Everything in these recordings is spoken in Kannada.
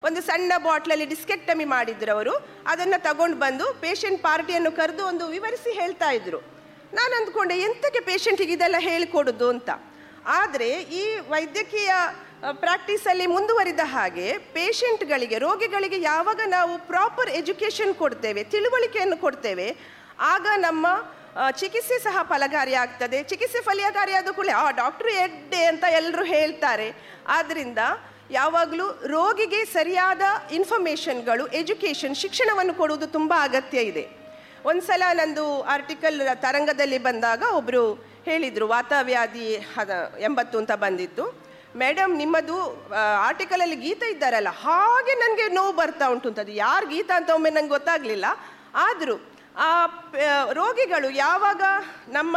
ಒಂದು ಸಣ್ಣ ಬಾಟ್ಲಲ್ಲಿ ಡಿಸ್ಕೆಕ್ಟಮಿ ಮಾಡಿದ್ರು ಅವರು ಅದನ್ನು ತಗೊಂಡು ಬಂದು ಪೇಷಂಟ್ ಪಾರ್ಟಿಯನ್ನು ಕರೆದು ಒಂದು ವಿವರಿಸಿ ಹೇಳ್ತಾ ಇದ್ರು ನಾನು ಅಂದ್ಕೊಂಡೆ ಎಂತಕ್ಕೆ ಪೇಷಂಟಿಗೆ ಇದೆಲ್ಲ ಹೇಳಿಕೊಡೋದು ಅಂತ ಆದರೆ ಈ ವೈದ್ಯಕೀಯ ಪ್ರಾಕ್ಟೀಸಲ್ಲಿ ಮುಂದುವರಿದ ಹಾಗೆ ಪೇಷಂಟ್ಗಳಿಗೆ ರೋಗಿಗಳಿಗೆ ಯಾವಾಗ ನಾವು ಪ್ರಾಪರ್ ಎಜುಕೇಷನ್ ಕೊಡ್ತೇವೆ ತಿಳುವಳಿಕೆಯನ್ನು ಕೊಡ್ತೇವೆ ಆಗ ನಮ್ಮ ಆ, ಚಿಕಿತ್ಸೆ ಸಹ ಫಲಕಾರಿ ಆಗ್ತದೆ ಚಿಕಿತ್ಸೆ ಫಲಕಾರಿಯಾದ ಕೂಡಲೇ ಆ ಡಾಕ್ಟ್ರು ಎಡ್ಡೆ ಅಂತ ಎಲ್ಲರೂ ಹೇಳ್ತಾರೆ ಆದ್ದರಿಂದ ಯಾವಾಗಲೂ ರೋಗಿಗೆ ಸರಿಯಾದ ಇನ್ಫಾರ್ಮೇಷನ್ಗಳು ಎಜುಕೇಷನ್ ಶಿಕ್ಷಣವನ್ನು ಕೊಡುವುದು ತುಂಬ ಅಗತ್ಯ ಇದೆ ಒಂದ್ಸಲ ನಂದು ಆರ್ಟಿಕಲ್ ತರಂಗದಲ್ಲಿ ಬಂದಾಗ ಒಬ್ಬರು ಹೇಳಿದರು ವಾತವ್ಯಾಧಿ ಅದ ಎಂಬತ್ತು ಅಂತ ಬಂದಿತ್ತು ಮೇಡಮ್ ನಿಮ್ಮದು ಆರ್ಟಿಕಲಲ್ಲಿ ಗೀತ ಇದ್ದಾರಲ್ಲ ಹಾಗೆ ನನಗೆ ನೋವು ಬರ್ತಾ ಉಂಟು ಅಂತ ಅದು ಯಾರು ಗೀತ ಅಂತ ಒಮ್ಮೆ ನಂಗೆ ಗೊತ್ತಾಗಲಿಲ್ಲ ಆದರೂ ಆ ಪ- ರೋಗಿಗಳು ಯಾವಾಗ ನಮ್ಮ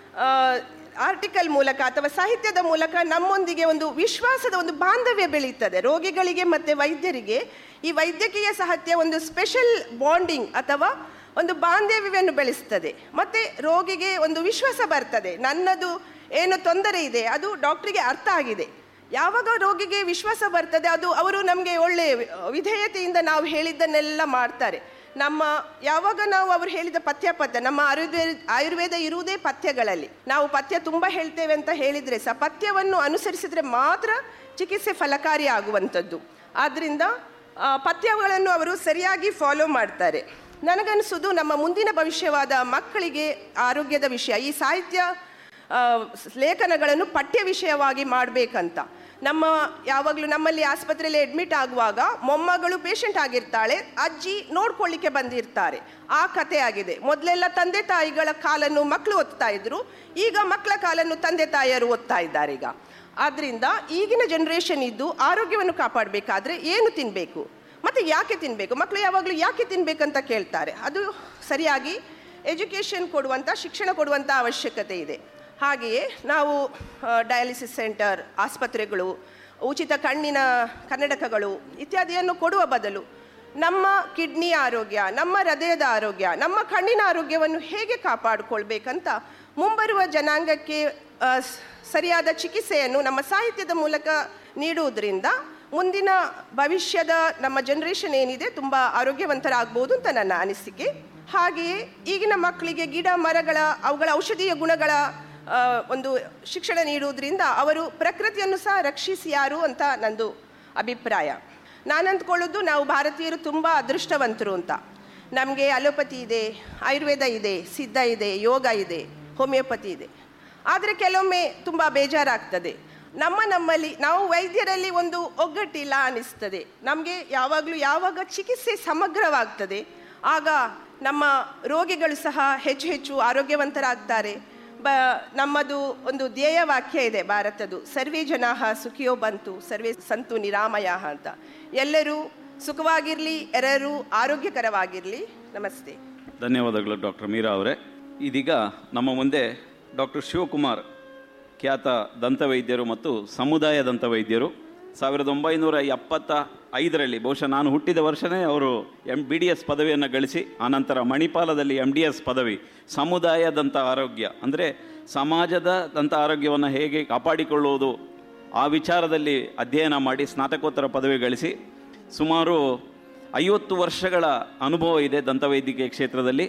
ಆರ್ಟಿಕಲ್ ಮೂಲಕ ಅಥವಾ ಸಾಹಿತ್ಯದ ಮೂಲಕ ನಮ್ಮೊಂದಿಗೆ ಒಂದು ವಿಶ್ವಾಸದ ಒಂದು ಬಾಂಧವ್ಯ ಬೆಳೀತದೆ ರೋಗಿಗಳಿಗೆ ಮತ್ತು ವೈದ್ಯರಿಗೆ ಈ ವೈದ್ಯಕೀಯ ಸಾಹಿತ್ಯ ಒಂದು ಸ್ಪೆಷಲ್ ಬಾಂಡಿಂಗ್ ಅಥವಾ ಒಂದು ಬಾಂಧವ್ಯವನ್ನು ಬೆಳೆಸ್ತದೆ ಮತ್ತು ರೋಗಿಗೆ ಒಂದು ವಿಶ್ವಾಸ ಬರ್ತದೆ ನನ್ನದು ಏನು ತೊಂದರೆ ಇದೆ ಅದು ಡಾಕ್ಟ್ರಿಗೆ ಅರ್ಥ ಆಗಿದೆ ಯಾವಾಗ ರೋಗಿಗೆ ವಿಶ್ವಾಸ ಬರ್ತದೆ ಅದು ಅವರು ನಮಗೆ ಒಳ್ಳೆ ವಿಧೇಯತೆಯಿಂದ ನಾವು ಹೇಳಿದ್ದನ್ನೆಲ್ಲ ಮಾಡ್ತಾರೆ ನಮ್ಮ ಯಾವಾಗ ನಾವು ಅವರು ಹೇಳಿದ ಪಥ್ಯ ಪಥ್ಯ ನಮ್ಮ ಆಯುರ್ವೇದ ಆಯುರ್ವೇದ ಇರುವುದೇ ಪಥ್ಯಗಳಲ್ಲಿ ನಾವು ಪಥ್ಯ ತುಂಬ ಹೇಳ್ತೇವೆ ಅಂತ ಹೇಳಿದರೆ ಸಹ ಪಥ್ಯವನ್ನು ಅನುಸರಿಸಿದರೆ ಮಾತ್ರ ಚಿಕಿತ್ಸೆ ಫಲಕಾರಿ ಆಗುವಂಥದ್ದು ಆದ್ದರಿಂದ ಆ, ಪಥ್ಯಗಳನ್ನು ಅವರು ಸರಿಯಾಗಿ ಫಾಲೋ ಮಾಡ್ತಾರೆ ನನಗನ್ನಿಸೋದು ನಮ್ಮ ಮುಂದಿನ ಭವಿಷ್ಯವಾದ ಮಕ್ಕಳಿಗೆ ಆರೋಗ್ಯದ ವಿಷಯ ಈ ಸಾಹಿತ್ಯ ಆ, ಲೇಖನಗಳನ್ನು ಪಠ್ಯ ವಿಷಯವಾಗಿ ಮಾಡಬೇಕಂತ ನಮ್ಮ ಯಾವಾಗಲೂ ನಮ್ಮಲ್ಲಿ ಆಸ್ಪತ್ರೆಯಲ್ಲಿ ಅಡ್ಮಿಟ್ ಆಗುವಾಗ ಮೊಮ್ಮಗಳು ಪೇಷಂಟ್ ಆಗಿರ್ತಾಳೆ ಅಜ್ಜಿ ನೋಡ್ಕೊಳ್ಳಿಕ್ಕೆ ಬಂದಿರ್ತಾರೆ ಆ ಕಥೆ ಆಗಿದೆ ಮೊದಲೆಲ್ಲ ತಂದೆ ತಾಯಿಗಳ ಕಾಲನ್ನು ಮಕ್ಕಳು ಓದ್ತಾ ಇದ್ರು ಈಗ ಮಕ್ಕಳ ಕಾಲನ್ನು ತಂದೆ ತಾಯಿಯರು ಓದ್ತಾ ಇದ್ದಾರೆ ಈಗ ಆದ್ದರಿಂದ ಈಗಿನ ಜನ್ರೇಷನ್ ಇದ್ದು ಆರೋಗ್ಯವನ್ನು ಕಾಪಾಡಬೇಕಾದ್ರೆ ಏನು ತಿನ್ನಬೇಕು ಮತ್ತು ಯಾಕೆ ತಿನ್ನಬೇಕು ಮಕ್ಕಳು ಯಾವಾಗಲೂ ಯಾಕೆ ತಿನ್ನಬೇಕಂತ ಕೇಳ್ತಾರೆ ಅದು ಸರಿಯಾಗಿ ಎಜುಕೇಷನ್ ಕೊಡುವಂಥ ಶಿಕ್ಷಣ ಕೊಡುವಂಥ ಅವಶ್ಯಕತೆ ಇದೆ ಹಾಗೆಯೇ ನಾವು ಡಯಾಲಿಸಿಸ್ ಸೆಂಟರ್ ಆಸ್ಪತ್ರೆಗಳು ಉಚಿತ ಕಣ್ಣಿನ ಕನ್ನಡಕಗಳು ಇತ್ಯಾದಿಯನ್ನು ಕೊಡುವ ಬದಲು ನಮ್ಮ ಕಿಡ್ನಿ ಆರೋಗ್ಯ ನಮ್ಮ ಹೃದಯದ ಆರೋಗ್ಯ ನಮ್ಮ ಕಣ್ಣಿನ ಆರೋಗ್ಯವನ್ನು ಹೇಗೆ ಕಾಪಾಡಿಕೊಳ್ಬೇಕಂತ ಮುಂಬರುವ ಜನಾಂಗಕ್ಕೆ ಆ, ಸ್- ಸರಿಯಾದ ಚಿಕಿತ್ಸೆಯನ್ನು ನಮ್ಮ ಸಾಹಿತ್ಯದ ಮೂಲಕ ನೀಡುವುದರಿಂದ ಮುಂದಿನ ಭವಿಷ್ಯದ ನಮ್ಮ ಜನ್ರೇಷನ್ ಏನಿದೆ ತುಂಬ ಆರೋಗ್ಯವಂತರಾಗ್ಬೋದು ಅಂತ ನನ್ನ ಅನಿಸಿಕೆ ಹಾಗೆಯೇ ಈಗಿನ ಮಕ್ಕಳಿಗೆ ಗಿಡ ಮರಗಳ ಅವುಗಳ ಔಷಧೀಯ ಗುಣಗಳ ಆ, ಒಂದು ಶಿಕ್ಷಣ ನೀಡುವುದರಿಂದ ಅವರು ಪ್ರಕೃತಿಯನ್ನು ಸಹ ರಕ್ಷಿಸಿ ಯಾರು ಅಂತ ನಂದು ಅಭಿಪ್ರಾಯ ನಾನು ಅಂದ್ಕೊಳ್ಳೋದು ನಾವು ಭಾರತೀಯರು ತುಂಬ ಅದೃಷ್ಟವಂತರು ಅಂತ ನಮಗೆ ಅಲೋಪತಿ ಇದೆ ಆಯುರ್ವೇದ ಇದೆ ಸಿದ್ಧ ಇದೆ ಯೋಗ ಇದೆ ಹೋಮಿಯೋಪತಿ ಇದೆ ಆದರೆ ಕೆಲವೊಮ್ಮೆ ತುಂಬ ಬೇಜಾರಾಗ್ತದೆ ನಮ್ಮ ನಮ್ಮಲ್ಲಿ ನಾವು ವೈದ್ಯರಲ್ಲಿ ಒಂದು ಒಗ್ಗಟ್ಟಿಲ್ಲ ಅನಿಸ್ತದೆ ನಮಗೆ ಯಾವಾಗಲೂ ಯಾವಾಗ ಚಿಕಿತ್ಸೆ ಸಮಗ್ರವಾಗ್ತದೆ ಆಗ ನಮ್ಮ ರೋಗಿಗಳು ಸಹ ಹೆಚ್ಚು ಹೆಚ್ಚು ಆರೋಗ್ಯವಂತರಾಗ್ತಾರೆ ಬ ನಮ್ಮದು ಒಂದು ಧ್ಯೇಯ ವಾಕ್ಯ ಇದೆ ಭಾರತದ್ದು ಸರ್ವೇ ಜನಾಹ ಸುಖಿಯೋ ಬಂತು ಸರ್ವೇ ಸಂತು ನಿರಾಮಯ ಅಂತ ಎಲ್ಲರೂ ಸುಖವಾಗಿರಲಿ ಎಲ್ಲರೂ ಆರೋಗ್ಯಕರವಾಗಿರಲಿ ನಮಸ್ತೆ ಧನ್ಯವಾದಗಳು ಡಾಕ್ಟರ್ ಮೀರಾ ಅವರೇ ಇದೀಗ ನಮ್ಮ ಮುಂದೆ ಡಾಕ್ಟರ್ ಶಿವಕುಮಾರ್ ಖ್ಯಾತ ದಂತವೈದ್ಯರು ಮತ್ತು ಸಮುದಾಯ ದಂತವೈದ್ಯರು ಸಾವಿರದ ಒಂಬೈನೂರ ಎಪ್ಪತ್ತ ಐದರಲ್ಲಿ ಬಹುಶಃ ನಾನು ಹುಟ್ಟಿದ ವರ್ಷವೇ ಅವರು ಎಮ್ ಬಿ ಡಿ ಎಸ್ ಪದವಿಯನ್ನು ಗಳಿಸಿ ಆನಂತರ ಮಣಿಪಾಲದಲ್ಲಿ ಎಮ್ ಡಿ ಎಸ್ ಪದವಿ ಸಮುದಾಯ ದಂತ ಆರೋಗ್ಯ ಅಂದರೆ ಸಮಾಜದ ದಂತ ಆರೋಗ್ಯವನ್ನು ಹೇಗೆ ಕಾಪಾಡಿಕೊಳ್ಳುವುದು ಆ ವಿಚಾರದಲ್ಲಿ ಅಧ್ಯಯನ ಮಾಡಿ ಸ್ನಾತಕೋತ್ತರ ಪದವಿ ಗಳಿಸಿ ಸುಮಾರು ಐವತ್ತು ವರ್ಷಗಳ ಅನುಭವ ಇದೆ ದಂತವೈದ್ಯಕೀಯ ಕ್ಷೇತ್ರದಲ್ಲಿ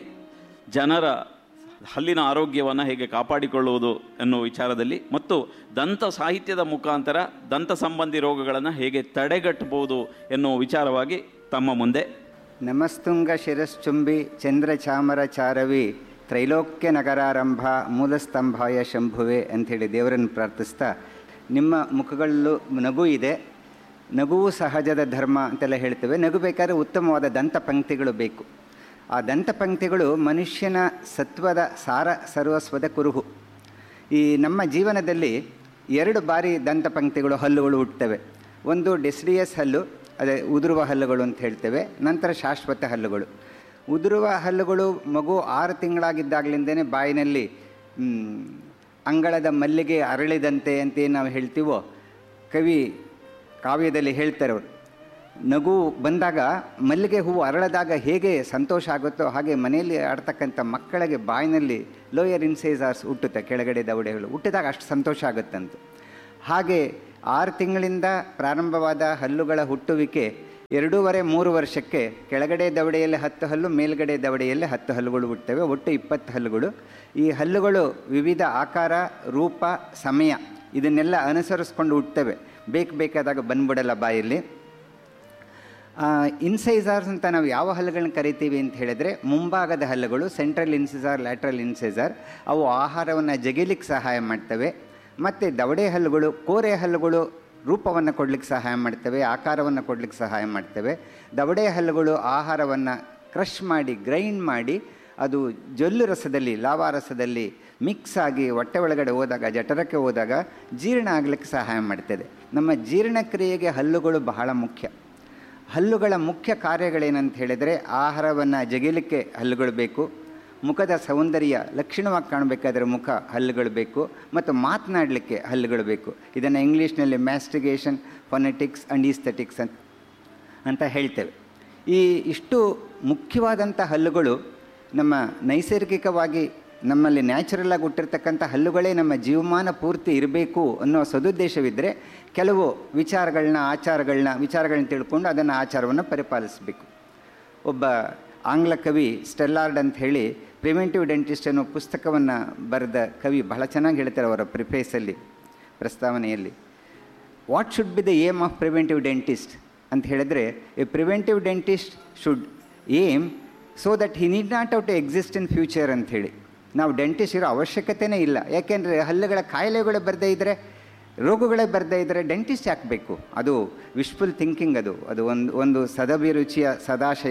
ಜನರ ಹಲ್ಲಿನ ಆರೋಗ್ಯವನ್ನು ಹೇಗೆ ಕಾಪಾಡಿಕೊಳ್ಳುವುದು ಎನ್ನುವ ವಿಚಾರದಲ್ಲಿ ಮತ್ತು ದಂತ ಸಾಹಿತ್ಯದ ಮುಖಾಂತರ ದಂತ ಸಂಬಂಧಿ ರೋಗಗಳನ್ನು ಹೇಗೆ ತಡೆಗಟ್ಟಬಹುದು ಎನ್ನುವ ವಿಚಾರವಾಗಿ ತಮ್ಮ ಮುಂದೆ ನಮಸ್ತುಂಗ ಶಿರಶ್ಚುಂಬಿ ಚಂದ್ರಚಾಮರ ಚಾರವಿ ತ್ರೈಲೋಕ್ಯ ನಗರಾರಂಭ ಮೂಲಸ್ತಂಭಾಯ ಶಂಭುವೆ ಅಂಥೇಳಿ ದೇವರನ್ನು ಪ್ರಾರ್ಥಿಸ್ತಾ ನಿಮ್ಮ ಮುಖಗಳಲ್ಲೂ ನಗು ಇದೆ ನಗುವು ಸಹಜದ ಧರ್ಮ ಅಂತೆಲ್ಲ ಹೇಳ್ತೇವೆ ನಗು ಬೇಕಾದ್ರೆ ಉತ್ತಮವಾದ ದಂತ ಪಂಕ್ತಿಗಳು ಬೇಕು ಆ ದಂತ ಪಂಕ್ತಿಗಳು ಮನುಷ್ಯನ ಸತ್ವದ ಸಾರ ಸರ್ವಸ್ವದ ಕುರುಹು ಈ ನಮ್ಮ ಜೀವನದಲ್ಲಿ ಎರಡು ಬಾರಿ ದಂತ ಪಂಕ್ತಿಗಳು ಹಲ್ಲುಗಳು ಹುಟ್ಟುತ್ತವೆ ಒಂದು ಡೆಸ್ಡಿಯಸ್ ಹಲ್ಲು ಅದೇ ಉದುರುವ ಹಲ್ಲುಗಳು ಅಂತ ಹೇಳ್ತೇವೆ ನಂತರ ಶಾಶ್ವತ ಹಲ್ಲುಗಳು ಉದುರುವ ಹಲ್ಲುಗಳು ಮಗು ಆರು ತಿಂಗಳಾಗಿದ್ದಾಗಲಿಂದನೇ ಬಾಯಿನಲ್ಲಿ ಮ್, ಅಂಗಳದ ಮಲ್ಲಿಗೆ ಅರಳಿದಂತೆ ಅಂತ ಏನು ನಾವು ಹೇಳ್ತೀವೋ ಕವಿ ಕಾವ್ಯದಲ್ಲಿ ಹೇಳ್ತಾರೆ ಅವರು ನಗು ಬಂದಾಗ ಮಲ್ಲಿಗೆ ಹೂವು ಅರಳದಾಗ ಹೇಗೆ ಸಂತೋಷ ಆಗುತ್ತೋ ಹಾಗೆ ಮನೆಯಲ್ಲಿ ಆಡ್ತಕ್ಕಂಥ ಮಕ್ಕಳಿಗೆ ಬಾಯಿನಲ್ಲಿ ಲೋಯರ್ ಇನ್ಸೇಸಾರ್ಸ್ ಹುಟ್ಟುತ್ತೆ ಕೆಳಗಡೆ ದವಡೆಗಳು ಹುಟ್ಟಿದಾಗ ಅಷ್ಟು ಸಂತೋಷ ಆಗುತ್ತಂತ ಹಾಗೆ ಆರು ತಿಂಗಳಿಂದ ಪ್ರಾರಂಭವಾದ ಹಲ್ಲುಗಳ ಹುಟ್ಟುವಿಕೆ ಎರಡೂವರೆ ಮೂರು ವರ್ಷಕ್ಕೆ ಕೆಳಗಡೆ ದವಡೆಯಲ್ಲಿ ಹತ್ತು ಹಲ್ಲು ಮೇಲ್ಗಡೆ ದವಡೆಯಲ್ಲಿ ಹತ್ತು ಹಲ್ಲುಗಳು ಹುಟ್ಟುತ್ತವೆ ಒಟ್ಟು ಇಪ್ಪತ್ತು ಹಲ್ಲುಗಳು ಈ ಹಲ್ಲುಗಳು ವಿವಿಧ ಆಕಾರ ರೂಪ ಸಮಯ ಇದನ್ನೆಲ್ಲ ಅನುಸರಿಸ್ಕೊಂಡು ಹುಟ್ಟುತ್ತವೆ ಬೇಕು ಬೇಕಾದಾಗ ಬಂದ್ಬಿಡಲ್ಲ ಬಾಯಲ್ಲಿ ಇನ್ಸೈಸಾರ್ಸ್ ಅಂತ ನಾವು ಯಾವ ಹಲ್ಲುಗಳನ್ನ ಕರಿತೀವಿ ಅಂತ ಹೇಳಿದ್ರೆ ಮುಂಭಾಗದ ಹಲ್ಲುಗಳು ಸೆಂಟ್ರಲ್ ಇನ್ಸಿಸಾರ್ ಲ್ಯಾಟ್ರಲ್ ಇನ್ಸೈಸಾರ್ ಅವು ಆಹಾರವನ್ನು ಜಗಿಲಿಕ್ಕೆ ಸಹಾಯ ಮಾಡ್ತವೆ ಮತ್ತು ದವಡೆ ಹಲ್ಲುಗಳು ಕೋರೆ ಹಲ್ಲುಗಳು ರೂಪವನ್ನು ಕೊಡಲಿಕ್ಕೆ ಸಹಾಯ ಮಾಡ್ತವೆ ಆಕಾರವನ್ನು ಕೊಡಲಿಕ್ಕೆ ಸಹಾಯ ಮಾಡ್ತವೆ ದವಡೆ ಹಲ್ಲುಗಳು ಆಹಾರವನ್ನು ಕ್ರಷ್ ಮಾಡಿ ಗ್ರೈಂಡ್ ಮಾಡಿ ಅದು ಜೊಲ್ಲು ರಸದಲ್ಲಿ ಲಾವಾ ರಸದಲ್ಲಿ ಮಿಕ್ಸ್ ಆಗಿ ಹೊಟ್ಟೆ ಒಳಗಡೆ ಹೋದಾಗ ಜಠರಕ್ಕೆ ಹೋದಾಗ ಜೀರ್ಣ ಆಗಲಿಕ್ಕೆ ಸಹಾಯ ಮಾಡ್ತದೆ ನಮ್ಮ ಜೀರ್ಣಕ್ರಿಯೆಗೆ ಹಲ್ಲುಗಳು ಬಹಳ ಮುಖ್ಯ ಹಲ್ಲುಗಳ ಮುಖ್ಯ ಕಾರ್ಯಗಳೇನಂತ ಹೇಳಿದರೆ ಆಹಾರವನ್ನು ಜಗಿಲಿಕ್ಕೆ ಹಲ್ಲುಗಳು ಬೇಕು ಮುಖದ ಸೌಂದರ್ಯ ಲಕ್ಷಣವಾಗಿ ಕಾಣಬೇಕಾದ್ರೆ ಮುಖ ಹಲ್ಲುಗಳು ಬೇಕು ಮತ್ತು ಮಾತನಾಡಲಿಕ್ಕೆ ಹಲ್ಲುಗಳು ಬೇಕು ಇದನ್ನು ಇಂಗ್ಲೀಷ್ನಲ್ಲಿ ಮ್ಯಾಸ್ಟಿಗೇಷನ್ ಫೊನೆಟಿಕ್ಸ್ ಆ್ಯಂಡ್ ಈಸ್ಥೆಟಿಕ್ಸ್ ಅಂತ ಅಂತ ಹೇಳ್ತೇವೆ ಈ ಇಷ್ಟು ಮುಖ್ಯವಾದಂಥ ಹಲ್ಲುಗಳು ನಮ್ಮ ನೈಸರ್ಗಿಕವಾಗಿ ನಮ್ಮಲ್ಲಿ ನ್ಯಾಚುರಲ್ ಆಗಿ ಹುಟ್ಟಿರ್ತಕ್ಕಂಥ ಹಲ್ಲುಗಳೇ ನಮ್ಮ ಜೀವಮಾನ ಪೂರ್ತಿ ಇರಬೇಕು ಅನ್ನೋ ಸದುದ್ದೇಶವಿದ್ದರೆ ಕೆಲವು ವಿಚಾರಗಳನ್ನ ಆಚಾರಗಳನ್ನ ವಿಚಾರಗಳನ್ನ ತಿಳ್ಕೊಂಡು ಅದನ್ನು ಆಚಾರವನ್ನು ಪರಿಪಾಲಿಸಬೇಕು ಒಬ್ಬ ಆಂಗ್ಲ ಕವಿ ಸ್ಟೆಲ್ಲಾರ್ಡ್ ಅಂತ ಹೇಳಿ ಪ್ರಿವೆಂಟಿವ್ ಡೆಂಟಿಸ್ಟ್ ಅನ್ನೋ ಪುಸ್ತಕವನ್ನು ಬರೆದ ಕವಿ ಬಹಳ ಚೆನ್ನಾಗಿ ಹೇಳ್ತಾರೆ ಅವರ ಪ್ರಿಫೇಸಲ್ಲಿ ಪ್ರಸ್ತಾವನೆಯಲ್ಲಿ what should be the aim of preventive dentist ಅಂತ ಹೇಳಿದ್ರೆ a preventive dentist should aim so that he need not out exist in future ಅಂಥೇಳಿ ನಾವು ಡೆಂಟಿಸ್ಟ್ ಇರೋ ಅವಶ್ಯಕತೆಯೇ ಇಲ್ಲ ಯಾಕೆಂದರೆ ಹಲ್ಲುಗಳ ಕಾಯಿಲೆಗಳು ಬರದೇ ಇದ್ದರೆ ರೋಗಗಳೇ ಬರದೇ ಇದ್ದರೆ ಡೆಂಟಿಸ್ಟ್ ಯಾಕೆ ಬೇಕು ಅದು ವಿಶ್ಫುಲ್ ಥಿಂಕಿಂಗ್ ಅದು ಅದು ಒಂದು ಒಂದು ಸದಭಿರುಚಿಯ ಸದಾಶಯ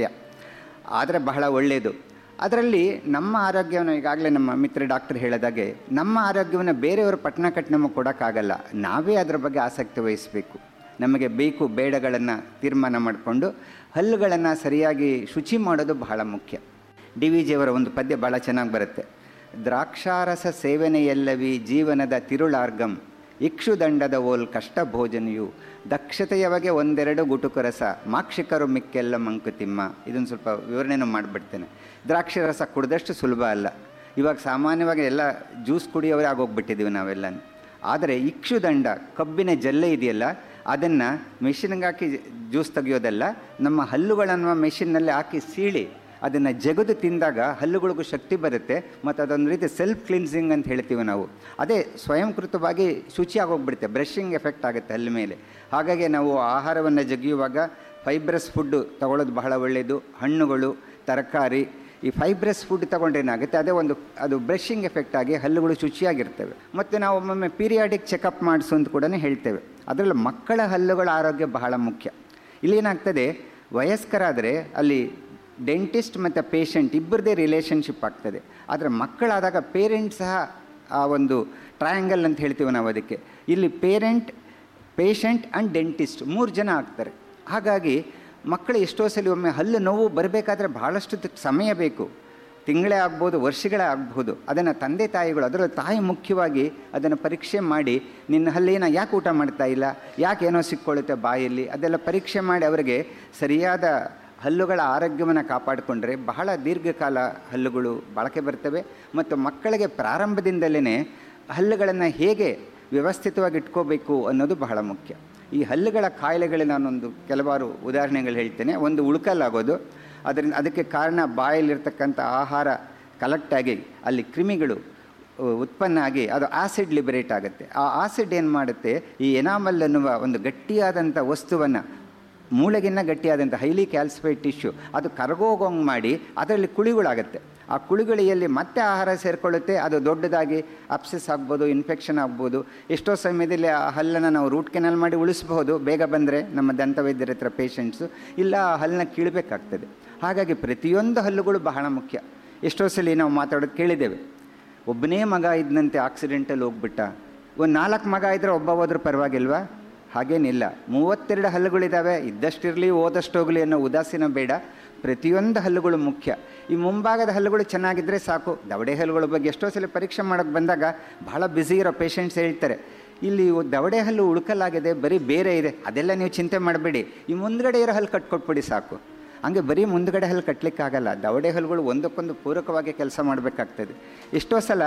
ಆದರೆ ಬಹಳ ಒಳ್ಳೆಯದು ಅದರಲ್ಲಿ ನಮ್ಮ ಆರೋಗ್ಯವನ್ನು ಈಗಾಗಲೇ ನಮ್ಮ ಮಿತ್ರ ಡಾಕ್ಟರ್ ಹೇಳಿದಾಗೆ ನಮ್ಮ ಆರೋಗ್ಯವನ್ನು ಬೇರೆಯವರು ಪಟ್ಟಣ ಕಟ್ಟಿ ನಮಗೆ ಕೊಡೋಕ್ಕಾಗಲ್ಲ ನಾವೇ ಅದರ ಬಗ್ಗೆ ಆಸಕ್ತಿ ವಹಿಸಬೇಕು ನಮಗೆ ಬೇಕು ಬೇಡಗಳನ್ನು ತೀರ್ಮಾನ ಮಾಡಿಕೊಂಡು ಹಲ್ಲುಗಳನ್ನು ಸರಿಯಾಗಿ ಶುಚಿ ಮಾಡೋದು ಬಹಳ ಮುಖ್ಯ ಡಿ ವಿ ಜಿಯವರ ಒಂದು ಪದ್ಯ ಭಾಳ ಚೆನ್ನಾಗಿ ಬರುತ್ತೆ ದ್ರಾಕ್ಷಾರಸ ಸೇವನೆಯಲ್ಲವಿ ಜೀವನದ ತಿರುಳಾರ್ಗಂ ಇಕ್ಷುದಂಡದ ಓಲ್ ಕಷ್ಟ ಭೋಜನೆಯು ದಕ್ಷತೆಯವಗೆ ಒಂದೆರಡು ಗುಟುಕು ರಸ ಮಾಕ್ಷಿಕರು ಮಿಕ್ಕೆಲ್ಲ ಮಂಕುತಿಮ್ಮ ಇದನ್ನು ಸ್ವಲ್ಪ ವಿವರಣೆನೂ ಮಾಡಿಬಿಡ್ತೇನೆ ದ್ರಾಕ್ಷಿ ರಸ ಕುಡಿದಷ್ಟು ಸುಲಭ ಅಲ್ಲ ಇವಾಗ ಸಾಮಾನ್ಯವಾಗಿ ಎಲ್ಲ ಜ್ಯೂಸ್ ಕುಡಿಯೋರೇ ಆಗೋಗ್ಬಿಟ್ಟಿದ್ದೀವಿ ನಾವೆಲ್ಲ ಆದರೆ ಇಕ್ಷುದಂಡ ಕಬ್ಬಿನ ಜಲ್ಲೆ ಇದೆಯಲ್ಲ ಅದನ್ನು ಮೆಷಿನ್ಗೆ ಹಾಕಿ ಜ್ಯೂಸ್ ತೆಗೆಯೋದಲ್ಲ ನಮ್ಮ ಹಲ್ಲುಗಳನ್ನು ಮೆಷಿನ್ನಲ್ಲಿ ಹಾಕಿ ಸೀಳಿ ಅದನ್ನು ಜಗದು ತಿಂದಾಗ ಹಲ್ಲುಗಳಿಗೂ ಶಕ್ತಿ ಬರುತ್ತೆ ಮತ್ತು ಅದೊಂದು ರೀತಿ ಸೆಲ್ಫ್ ಕ್ಲಿನ್ಸಿಂಗ್ ಅಂತ ಹೇಳ್ತೀವಿ ನಾವು ಅದೇ ಸ್ವಯಂಕೃತವಾಗಿ ಶುಚಿ ಆಗೋಗ್ಬಿಡುತ್ತೆ ಬ್ರಷಿಂಗ್ ಎಫೆಕ್ಟ್ ಆಗುತ್ತೆ ಹಲ್ಲು ಮೇಲೆ ಹಾಗಾಗಿ ನಾವು ಆಹಾರವನ್ನು ಜಗಿಯುವಾಗ ಫೈಬ್ರಸ್ ಫುಡ್ಡು ತಗೊಳ್ಳೋದು ಬಹಳ ಒಳ್ಳೆಯದು ಹಣ್ಣುಗಳು ತರಕಾರಿ ಈ ಫೈಬ್ರಸ್ ಫುಡ್ ತಗೊಂಡ್ರೆ ಏನಾಗುತ್ತೆ ಅದೇ ಒಂದು ಅದು ಬ್ರಷಿಂಗ್ ಎಫೆಕ್ಟ್ ಆಗಿ ಹಲ್ಲುಗಳು ಶುಚಿಯಾಗಿರ್ತವೆ ಮತ್ತು ನಾವು ಒಮ್ಮೊಮ್ಮೆ ಪೀರಿಯಾಡಿಕ್ ಚೆಕಪ್ ಮಾಡಿಸು ಅಂತ ಕೂಡ ಹೇಳ್ತೇವೆ ಅದರಲ್ಲಿ ಮಕ್ಕಳ ಹಲ್ಲುಗಳ ಆರೋಗ್ಯ ಬಹಳ ಮುಖ್ಯ ಇಲ್ಲೇನಾಗ್ತದೆ ವಯಸ್ಕರಾದರೆ ಅಲ್ಲಿ ಡೆಂಟಿಸ್ಟ್ ಮತ್ತು ಪೇಷಂಟ್ ಇಬ್ಬರದೇ ರಿಲೇಷನ್ಶಿಪ್ ಆಗ್ತದೆ ಆದರೆ ಮಕ್ಕಳಾದಾಗ ಪೇರೆಂಟ್ ಸಹ ಆ ಒಂದು ಟ್ರಯಾಂಗಲ್ ಅಂತ ಹೇಳ್ತೀವಿ ನಾವು ಅದಕ್ಕೆ ಇಲ್ಲಿ ಪೇರೆಂಟ್ ಪೇಷಂಟ್ ಆ್ಯಂಡ್ ಡೆಂಟಿಸ್ಟ್ ಮೂರು ಜನ ಆಗ್ತಾರೆ ಹಾಗಾಗಿ ಮಕ್ಕಳು ಎಷ್ಟೋ ಸಲ ಒಮ್ಮೆ ಹಲ್ಲು ನೋವು ಬರಬೇಕಾದ್ರೆ ಭಾಳಷ್ಟು ತ- ಸಮಯ ಬೇಕು ತಿಂಗಳೇ ಆಗ್ಬೋದು ವರ್ಷಗಳೇ ಆಗ್ಬೋದು ಅದನ್ನು ತಂದೆ ತಾಯಿಗಳು ಅದರಲ್ಲಿ ತಾಯಿ ಮುಖ್ಯವಾಗಿ ಅದನ್ನು ಪರೀಕ್ಷೆ ಮಾಡಿ ನಿನ್ನ ಹಲ್ಲಿನ ಯಾಕೆ ಊಟ ಮಾಡ್ತಾ ಇಲ್ಲ ಯಾಕೆ ಏನೋ ಸಿಕ್ಕೊಳ್ಳುತ್ತೆ ಬಾಯಲ್ಲಿ ಅದೆಲ್ಲ ಪರೀಕ್ಷೆ ಮಾಡಿ ಅವರಿಗೆ ಸರಿಯಾದ ಹಲ್ಲುಗಳ ಆರೋಗ್ಯವನ್ನು ಕಾಪಾಡಿಕೊಂಡ್ರೆ ಬಹಳ ದೀರ್ಘಕಾಲ ಹಲ್ಲುಗಳು ಬಳಕೆ ಬರ್ತವೆ ಮತ್ತು ಮಕ್ಕಳಿಗೆ ಪ್ರಾರಂಭದಿಂದಲೇ ಹಲ್ಲುಗಳನ್ನು ಹೇಗೆ ವ್ಯವಸ್ಥಿತವಾಗಿ ಇಟ್ಕೋಬೇಕು ಅನ್ನೋದು ಬಹಳ ಮುಖ್ಯ ಈ ಹಲ್ಲುಗಳ ಕಾಯಿಲೆಗಳಿಗೆ ನಾನೊಂದು ಕೆಲವಾರು ಉದಾಹರಣೆಗಳು ಹೇಳ್ತೇನೆ ಒಂದು ಉಳ್ಕಲ್ಲಾಗೋದು ಅದರಿಂದ ಅದಕ್ಕೆ ಕಾರಣ ಬಾಯಲ್ಲಿರ್ತಕ್ಕಂಥ ಆಹಾರ ಕಲೆಕ್ಟಾಗಿ ಅಲ್ಲಿ ಕ್ರಿಮಿಗಳು ಉ- ಉತ್ಪನ್ನ ಆಗಿ ಅದು ಆಸಿಡ್ ಲಿಬರೇಟ್ ಆಗುತ್ತೆ ಆ ಆಸಿಡ್ ಏನು ಮಾಡುತ್ತೆ ಈ ಎನಾಮಲ್ ಅನ್ನುವ ಒಂದು ಗಟ್ಟಿಯಾದಂಥ ವಸ್ತುವನ್ನು ಮೂಳೆಗಿನ್ನ ಗಟ್ಟಿಯಾದಂಥ ಹೈಲಿ ಕ್ಯಾಲ್ಸಿಫೈಡ್ ಟಿಶ್ಯೂ ಅದು ಕರಗೋಗಂಗೆ ಮಾಡಿ ಅದರಲ್ಲಿ ಕುಳಿಗಳಾಗುತ್ತೆ ಆ ಕುಳಿಗಳಿಯಲ್ಲಿ ಮತ್ತೆ ಆಹಾರ ಸೇರಿಕೊಳ್ಳುತ್ತೆ ಅದು ದೊಡ್ಡದಾಗಿ ಅಪ್ಸೆಸ್ ಆಗ್ಬೋದು ಇನ್ಫೆಕ್ಷನ್ ಆಗ್ಬೋದು ಎಷ್ಟೋ ಸಮಯದಲ್ಲಿ ಆ ಹಲ್ಲನ್ನು ನಾವು ರೂಟ್ ಕೆನಲ್ ಮಾಡಿ ಉಳಿಸ್ಬಹುದು ಬೇಗ ಬಂದರೆ ನಮ್ಮ ದಂತವೈದ್ಯರ ಹತ್ರ ಪೇಷಂಟ್ಸು ಇಲ್ಲ ಆ ಹಲ್ಲನ್ನ ಕೀಳಬೇಕಾಗ್ತದೆ ಹಾಗಾಗಿ ಪ್ರತಿಯೊಂದು ಹಲ್ಲುಗಳು ಬಹಳ ಮುಖ್ಯ ಎಷ್ಟೋ ಸಲ ನಾವು ಮಾತಾಡೋದು ಕೇಳಿದ್ದೇವೆ ಒಬ್ಬನೇ ಮಗ ಇದ್ದಂತೆ ಆಕ್ಸಿಡೆಂಟಲ್ಲಿ ಹೋಗ್ಬಿಟ್ಟ ಒಂದು ನಾಲ್ಕು ಮಗ ಇದ್ದರೆ ಒಬ್ಬ ಹೋದ್ರೂ ಪರವಾಗಿಲ್ವಾ ಹಾಗೇನಿಲ್ಲ ಮೂವತ್ತೆರಡು ಹಲ್ಲುಗಳಿದ್ದಾವೆ ಇದ್ದಷ್ಟಿರಲಿ ಓದಷ್ಟು ಹೋಗಲಿ ಅನ್ನೋ ಉದಾಸೀನ ಬೇಡ ಪ್ರತಿಯೊಂದು ಹಲ್ಲುಗಳು ಮುಖ್ಯ ಈ ಮುಂಭಾಗದ ಹಲ್ಲುಗಳು ಚೆನ್ನಾಗಿದ್ದರೆ ಸಾಕು ದವಡೆ ಹಲ್ಲುಗಳ ಬಗ್ಗೆ ಎಷ್ಟೋ ಸಲ ಪರೀಕ್ಷೆ ಮಾಡೋಕ್ಕೆ ಬಂದಾಗ ಭಾಳ ಬ್ಯುಸಿ ಇರೋ ಪೇಷಂಟ್ಸ್ ಹೇಳ್ತಾರೆ ಇಲ್ಲಿ ದವಡೆ ಹಲ್ಲು ಉಳ್ಕಲಾಗಿದೆ ಬರೀ ಬೇರೆ ಇದೆ ಅದೆಲ್ಲ ನೀವು ಚಿಂತೆ ಮಾಡಬೇಡಿ ಈ ಮುಂದ್ಗಡೆ ಇರೋ ಹಲ್ಲು ಕಟ್ಕೊಟ್ಬಿಡಿ ಸಾಕು ಹಂಗೆ ಬರೀ ಮುಂದ್ಗಡೆ ಹಲ್ಲು ಕಟ್ಟಲಿಕ್ಕಾಗಲ್ಲ ದವಡೆ ಹಲ್ಲುಗಳು ಒಂದಕ್ಕೊಂದು ಪೂರಕವಾಗಿ ಕೆಲಸ ಮಾಡಬೇಕಾಗ್ತದೆ ಎಷ್ಟೋ ಸಲ